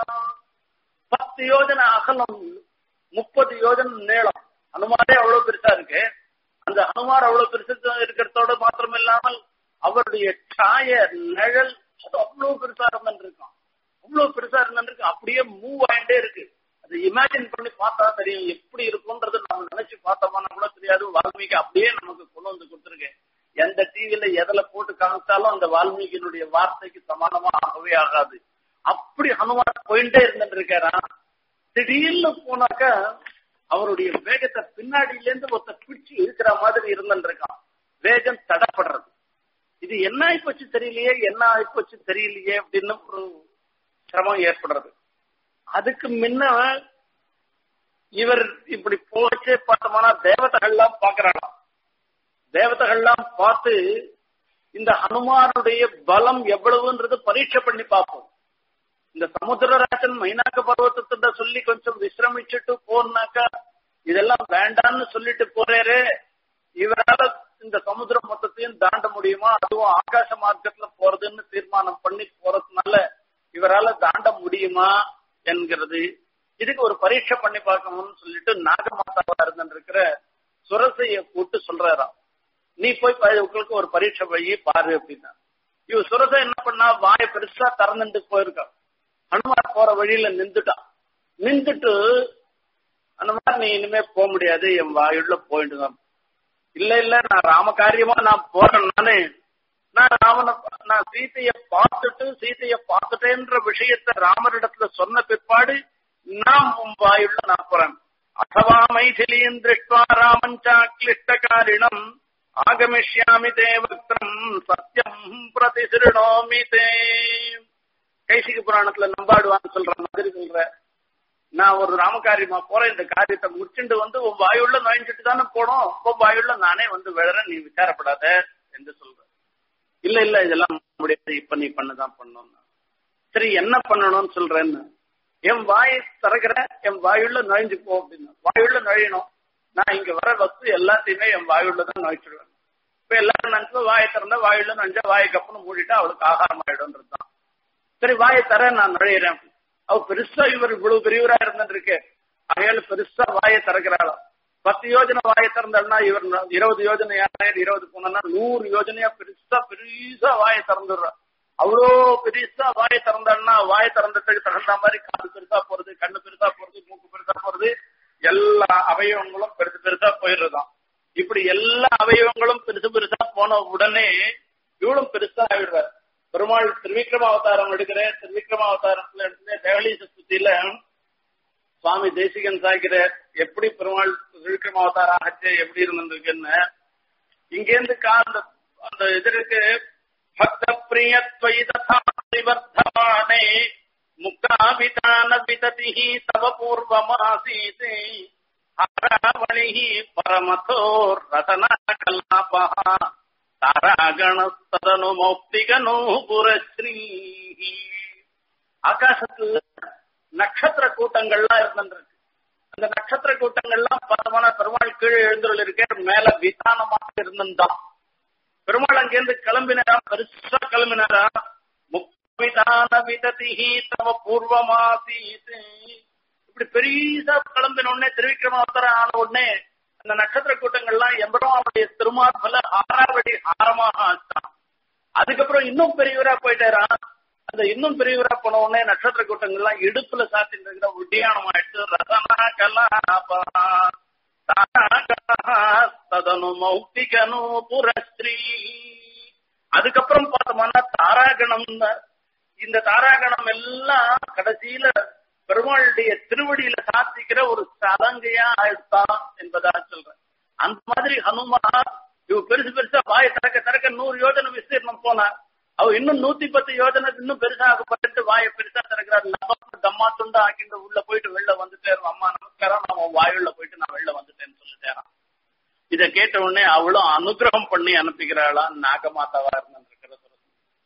பத்து யோஜனை அகலம் முப்பது யோஜனை நீளம் அனுமாரே அவ்வளவு பெருசா இருக்கு அந்த அனுமார் அவ்வளவு பெருசா இருக்கிறதோட மாத்திரம் இல்லாமல் அவருடைய சாய நிழல் அது அவ்வளவு பெருசா இருந்துருக்கான் அவ்வளவு பெருசா இருந்துருக்கு அப்படியே மூவ் ஆயிட்டே இருக்கு அது இமேஜின் பண்ணி பார்த்தா தெரியும் எப்படி இருக்கும்ன்றது நம்ம நினைச்சு பார்த்தோம்னா கூட தெரியாது வால்மீகி அப்படியே நமக்கு கொண்டு வந்து கொடுத்துருக்கேன் எந்த டிவில எதுல போட்டு காமிச்சாலும் அந்த வால்மீகியினுடைய வார்த்தைக்கு சமானமா ஆகவே ஆகாது அப்படி ஹனுமான் போயிட்டே இருந்துட்டு இருக்காரா திடீர்னு போனாக்க அவருடைய வேகத்தை பின்னாடியில இருந்து ஒருத்த பிடிச்சு இருக்கிற மாதிரி இருந்துட்டு இருக்கான் வேகம் தடப்படுறது இது என்ன ஆயிப்போச்சு தெரியலையே என்ன ஆயிப்போச்சு தெரியலையே அப்படின்னு ஒரு சிரமம் ஏற்படுறது அதுக்கு முன்ன இவர் இப்படி போச்சே பார்த்தோம்னா தேவதைகள்லாம் பாக்குறாங்களாம் தேவதைகள்லாம் பார்த்து இந்த ஹனுமானுடைய பலம் எவ்வளவுன்றது பரீட்சை பண்ணி பார்ப்போம் இந்த சமுத்திரராஜன் மைனாக்க பர்வத்தத்திட்ட சொல்லி கொஞ்சம் விசிரமிச்சுட்டு போனாக்கா இதெல்லாம் வேண்டாம்னு சொல்லிட்டு போறாரு இவரால இந்த சமுத்திரம் மொத்தத்தையும் தாண்ட முடியுமா அதுவும் ஆகாச மார்க்கத்துல போறதுன்னு தீர்மானம் பண்ணி போறதுனால இவரால தாண்ட முடியுமா என்கிறது இதுக்கு ஒரு பரீட்சை பண்ணி பார்க்கணும்னு சொல்லிட்டு நாகமாதாவா இருந்திருக்கிற சுரசைய கூட்டு சொல்றாராம் நீ போய் உங்களுக்கு ஒரு பரீட்சை போய் பாரு அப்படின்னா இவ சுரசை என்ன பண்ணா வாய பெருசா திறந்துட்டு போயிருக்கா ஹனுமார் போற வழியில நின்றுட்டான் நின்றுட்டு அந்த மாதிரி நீ இனிமே போக முடியாது என் வாயுள்ள போயிட்டு தான் இல்ல இல்ல நான் ராமகாரியமா நான் போறேன் நானே நான் ராமனை நான் சீதைய பார்த்துட்டு சீதைய பார்த்துட்டேன்ற விஷயத்த ராமரிடத்துல சொன்ன பிற்பாடு நான் உன் வாயுள்ள நான் போறேன் அथवा மைதிலியின் திருஷ்டுவா ராமஞ்சா கிளிஷ்டகாரிணம் ஆகமிஷ்யாமி தேவக்திரம் சத்தியம் பிரதிசிருணோமி தே கைசிக புராணத்துல நம்பாடுவான்னு சொல்ற மாதிரி சொல்ற நான் ஒரு ராமகாரியமா போறேன் இந்த காரியத்தை முடிச்சுட்டு வந்து உன் வாயுள்ள நுழைஞ்சிட்டு தானே போனோம் உன் வாயுள்ள நானே வந்து விழறேன் நீ விசாரப்படாத என்று சொல்ற இல்ல இல்ல இதெல்லாம் முடியாது இப்ப நீ பண்ணதான் பண்ணணும் சரி என்ன பண்ணணும்னு சொல்றேன்னு என் வாயை திறக்கிற என் வாயுள்ள நுழைஞ்சு போ அப்படின்னு வாயுள்ள நுழையணும் நான் இங்க வர வஸ்து எல்லாத்தையுமே என் வாயுள்ள தான் நுழைச்சிடுவேன் இப்ப எல்லாரும் நினைச்சு வாயை திறந்தா வாயுள்ள நுழைஞ்சா வாயை கப்புன்னு மூடிட்டா அவளுக்கு ஆகாரம் ஆயிடும்ன்றதுதான் சரி வாயை தர நான் நுழையிறேன் அவ பெருசா இவர் இவ்வளவு பெரியவரா இருந்துட்டு இருக்கு அகையால பெருசா வாயை திறக்கிறாளாம் பத்து யோஜனை வாயை திறந்தாள்னா இவர் இருபது யோஜனை யார் இருபது போனா நூறு யோஜனையா பெருசா பெருசா வாயை திறந்துடுறா அவ்வளோ பெருசா வாயை திறந்தாள்னா வாயை திறந்ததுக்கு தகுந்த மாதிரி காது பெருசா போறது கண்ணு பெருசா போறது மூக்கு பெருசா போறது எல்லா அவயவங்களும் பெருசு பெருசா போயிடுறதாம் இப்படி எல்லா அவயவங்களும் பெருசு பெருசா போன உடனே இவளும் பெருசா ஆயிடுறாரு பெருமாள் திருவிக்ரம அவதாரம் எடுக்கிற திருவிக்ரம அவதாரத்துல எடுத்து தேவலி சதுர்த்தியில சுவாமி தேசிகன் சாய்க்கிற எப்படி பெருமாள் திருவிக்ரம அவதாரம் ஆச்சு எப்படி இருந்திருக்குன்னு இங்கேருந்து அந்த அந்த இதற்கு பக்த பிரியத்வயி ததா பரிவர்த்தமானே முக்தாபிதான விததி தவ பூர்வமாசீதே ஹராவணி பரமதோர் ரதனா கல்லாபா தாராகணஸ்ததனு மௌக்திகனோ புரஸ்ரீ ஆகாசத்துல நட்சத்திர கூட்டங்கள்லாம் இருந்திருக்கு அந்த நட்சத்திர கூட்டங்கள்லாம் பார்த்தோம்னா பெருமாள் கீழே எழுந்துள்ள இருக்க மேல விதானமாக இருந்திருந்தான் பெருமாள் அங்கிருந்து கிளம்பினாரா பெருசா கிளம்பினாரா முக்விதான விததிஹி தம பூர்வமாசீத் இப்படி பெரியசா கிளம்பின உடனே திருவிக்ரமாவதாரம் ஆன உடனே அந்த நட்சத்திர கூட்டங்கள்லாம் எம்பெருமானுடைய திருமார்பல ஆறாவடி ஆரமாக ஆச்சான் அதுக்கப்புறம் இன்னும் பெரியவரா போயிட்டாரா அந்த இன்னும் பெரியவரா போன உடனே நட்சத்திர கூட்டங்கள்லாம் இடுப்புல சாத்திட்டு இருக்கிற உட்டியானம் ஆயிடுச்சு ரசனா கலாபா ததனு மௌக்திகனு புரஸ்ரீ அதுக்கப்புறம் பார்த்தோம்னா தாராகணம் இந்த தாராகணம் எல்லாம் கடைசியில பெருமாளுடைய திருவடியில சாத்திக்கிற ஒரு சலங்கையா ஆயிடுத்தான் என்பதா சொல்றேன் அந்த மாதிரி ஹனுமா இவ பெருசு பெருசா வாய திறக்க திறக்க நூறு யோஜனை விஸ்தீர்ணம் போனா அவ இன்னும் நூத்தி பத்து யோஜனை இன்னும் பெருசாகப்பட்டு வாய பெருசா திறக்கிறார் லபக்கு தம்மா துண்டா ஆக்கிட்டு உள்ள போயிட்டு வெளில வந்துட்டேன் அம்மா நமஸ்காரம் நான் உன் வாயுள்ள போயிட்டு நான் வெளில வந்துட்டேன்னு சொல்லிட்டேன் இத கேட்ட உடனே அவளும் அனுகிரகம் பண்ணி அனுப்பிக்கிறாளா நாகமாதாவா இருந்திருக்கிற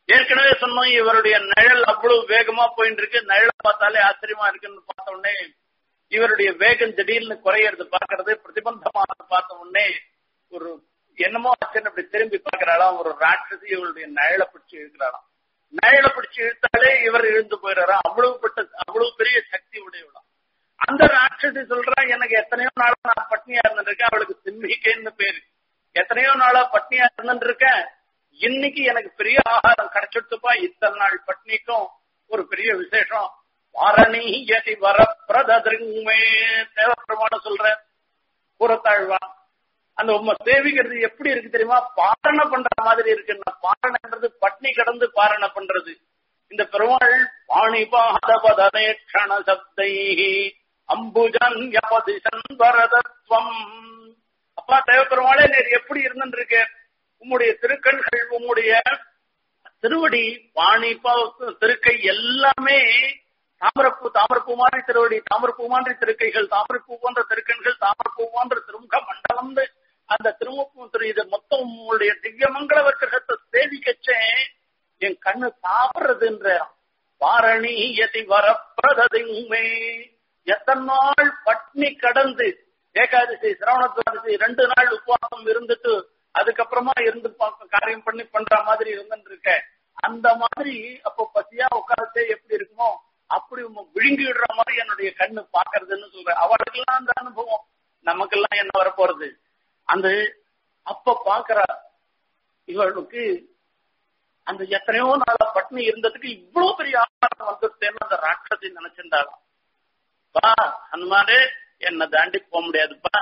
ஏற்கனவே சொன்னோம் இவருடைய நிழல் அவ்வளவு வேகமா போயிட்டு இருக்கு நிழலை பார்த்தாலே ஆச்சரியமா இருக்குன்னு பார்த்த உடனே இவருடைய வேகம் திடீர்னு குறையறது பாக்குறது பிரதிபந்தமானது பார்த்த உடனே ஒரு என்னமோ ஆச்சுன்னு அப்படி திரும்பி பாக்குறாளாம் ஒரு ராட்சசி இவருடைய நிழலை பிடிச்சு இழுக்கிறாளாம் நிழலை பிடிச்சு இழுத்தாலே இவர் இழுந்து போயிடுறாராம் அவ்வளவு பட்ட அவ்வளவு பெரிய சக்தி உடையவளாம் அந்த ராட்சசி சொல்றா எனக்கு எத்தனையோ நாளா நான் பட்னியா இருந்துருக்கேன் அவளுக்கு சிம்மிக்கேன்னு பேரு எத்தனையோ நாளா பட்னியா இருந்துருக்கேன் இன்னைக்கு எனக்கு பெரிய ஆகாரம் கிடைச்சிடுத்துப்பா இத்தனை நாள் பட்னிக்கும் ஒரு பெரிய விசேஷம் வாரணி யதி வர பிரதருமே தேவப்பிரமாண சொல்ற கூறத்தாழ்வா அந்த உண்மை சேவிக்கிறது எப்படி இருக்கு தெரியுமா பாரண பண்ற மாதிரி இருக்குன்னா பாரணன்றது பட்னி கடந்து பாரண பண்றது இந்த பெருமாள் பாணிபாதபதனே க்ஷண சப்தை அம்புஜன் யபதிசன் வரதத்வம் அப்பா தேவப்பெருமாளே நேர் எப்படி இருந்துருக்க உம்முடைய திருக்கண்கள் உம்முடைய திருவடி பாணி திருக்கை எல்லாமே தாமரப்பூ தாமரப்பூ மாதிரி திருவடி தாமரப்பூ மாதிரி திருக்கைகள் தாமரப்பூ போன்ற திருக்கண்கள் தாமரப்பூ போன்ற திருமுக மண்டலம் அந்த திருமுகம் திரு இது மொத்தம் உங்களுடைய திவ்யமங்கள விக்கிரகத்தை சேவிக்கச்சே என் கண்ணு சாப்பிடுறதுன்ற வாரணி எதி வரப்பிரததிங்குமே எத்தனை நாள் பட்னி கடந்து ஏகாதசி சிரவணத்வாதசி ரெண்டு நாள் உபவாசம் இருந்துட்டு அதுக்கப்புறமா இருந்து காரியம் பண்ணி பண்ற மாதிரி இருந்துட்டு இருக்க அந்த மாதிரி அப்போ பசியா உட்காரச்சே எப்படி இருக்குமோ அப்படி விழுங்கி விடுற மாதிரி என்னுடைய கண்ணு பாக்குறதுன்னு சொல்றேன் அவளுக்கெல்லாம் அந்த அனுபவம் நமக்கெல்லாம் என்ன வரப்போறது அந்த அப்ப பாக்குற இவளுக்கு அந்த எத்தனையோ நாளா பட்னி இருந்ததுக்கு இவ்வளவு பெரிய ஆகாரம் வந்துட்டேன்னு அந்த ராட்சசி நினைச்சிருந்தாளாம் பா ஹனுமாரே என்ன தாண்டி போக முடியாதுப்பா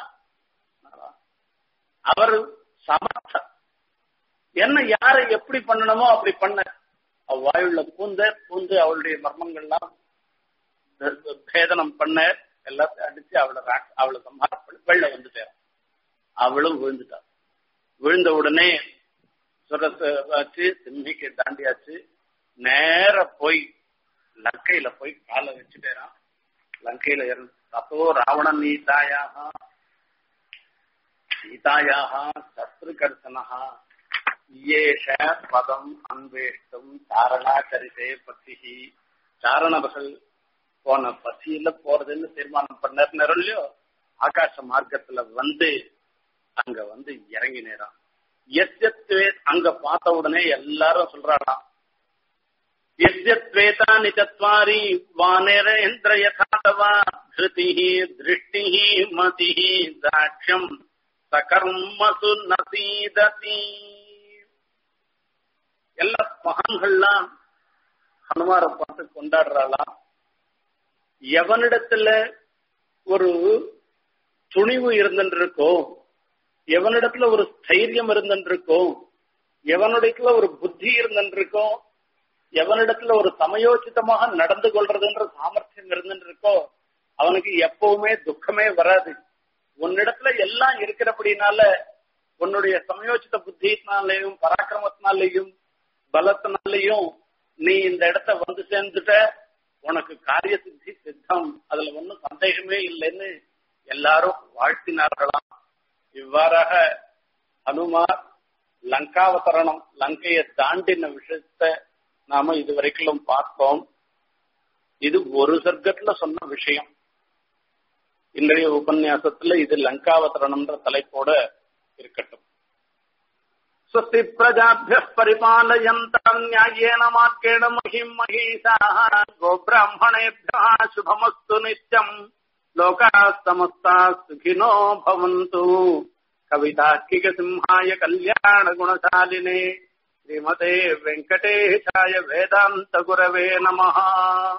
அவர் சமர்த்த என்ன யாரை எப்படி பண்ணணுமோ அப்படி பண்ண அவ வாயுள்ள பூந்த பூந்து அவளுடைய மர்மங்கள்லாம் பேதனம் பண்ண எல்லாத்தையும் அடிச்சு அவளை அவளை சம்ஹாரம் பண்ணி வெள்ள வந்துட்டார் அவளும் விழுந்துட்டா விழுந்த உடனே சுரசாச்சு சிம்மிக்கு தாண்டியாச்சு நேர போய் லங்கையில போய் காலை வச்சுட்டேரான் லங்கையில இருந்து தத்தோ ராவணன் நீதாயாக சீதாயாக சத்ருகர்சனஹா ஏஷ பதம் அன்வேஷ்டம் சாரணாச்சரிசே பத்தி சாரணவர்கள் போன பசியில போறதுன்னு தீர்மானம் பண்ண இல்லையோ ஆகாச மார்க்கத்துல வந்து அங்க வந்து இறங்கி நேரம் எஸ்யத்வே அங்க பார்த்த உடனே எல்லாரும் சொல்றாளாம் எஸ்யத்வேதானி சத்வாரி வானேரேந்திர யதாதவா திருதி திருஷ்டி மதி தாட்சியம் சகர்மசு நசீததி எல்லா மகான்கள்லாம் ஹனுமாரை பார்த்து கொண்டாடுறாளாம் எவனிடத்துல ஒரு துணிவு இருந்துருக்கோ எவனிடத்துல ஒரு ஸ்தைரியம் இருந்துருக்கோ எவனிடத்துல ஒரு புத்தி இருந்துருக்கோ எவனிடத்துல ஒரு சமயோசிதமாக நடந்து கொள்றதுன்ற சாமர்த்தியம் இருந்துருக்கோ அவனுக்கு எப்பவுமே துக்கமே வராது உன்னிடத்துல எல்லாம் இருக்கிறபடினால உன்னுடைய சமயோசித புத்தியினாலேயும் பராக்கிரமத்தினாலேயும் பலத்தினாலேயும் நீ இந்த இடத்த வந்து சேர்ந்துட்ட உனக்கு காரிய சித்தி சித்தம் அதுல ஒன்னும் சந்தேகமே இல்லைன்னு எல்லாரும் வாழ்த்தினார்களாம் இவ்வாறாக ஹனுமார் லங்காவதரணம் லங்கையை தாண்டின விஷயத்த நாம இதுவரைக்கும் பார்த்தோம் இது ஒரு சர்க்கத்துல சொன்ன விஷயம் இன்றைய உபன்யாசத்துல இது லங்காவதரணம்ன்ற தலைப்போட இருக்கட்டும் स्वस्ति प्रजाभ्यः परिपालयन्तम् न्याय्येन मार्गेण महिम् महीषाः गोब्राह्मणेभ्यः शुभमस्तु नित्यम् लोकाः समस्ताः सुखिनो भवन्तु कवितार्किकसिंहाय कल्याणगुणशालिने श्रीमते वेङ्कटेशाय वेदान्तगुरवे नमः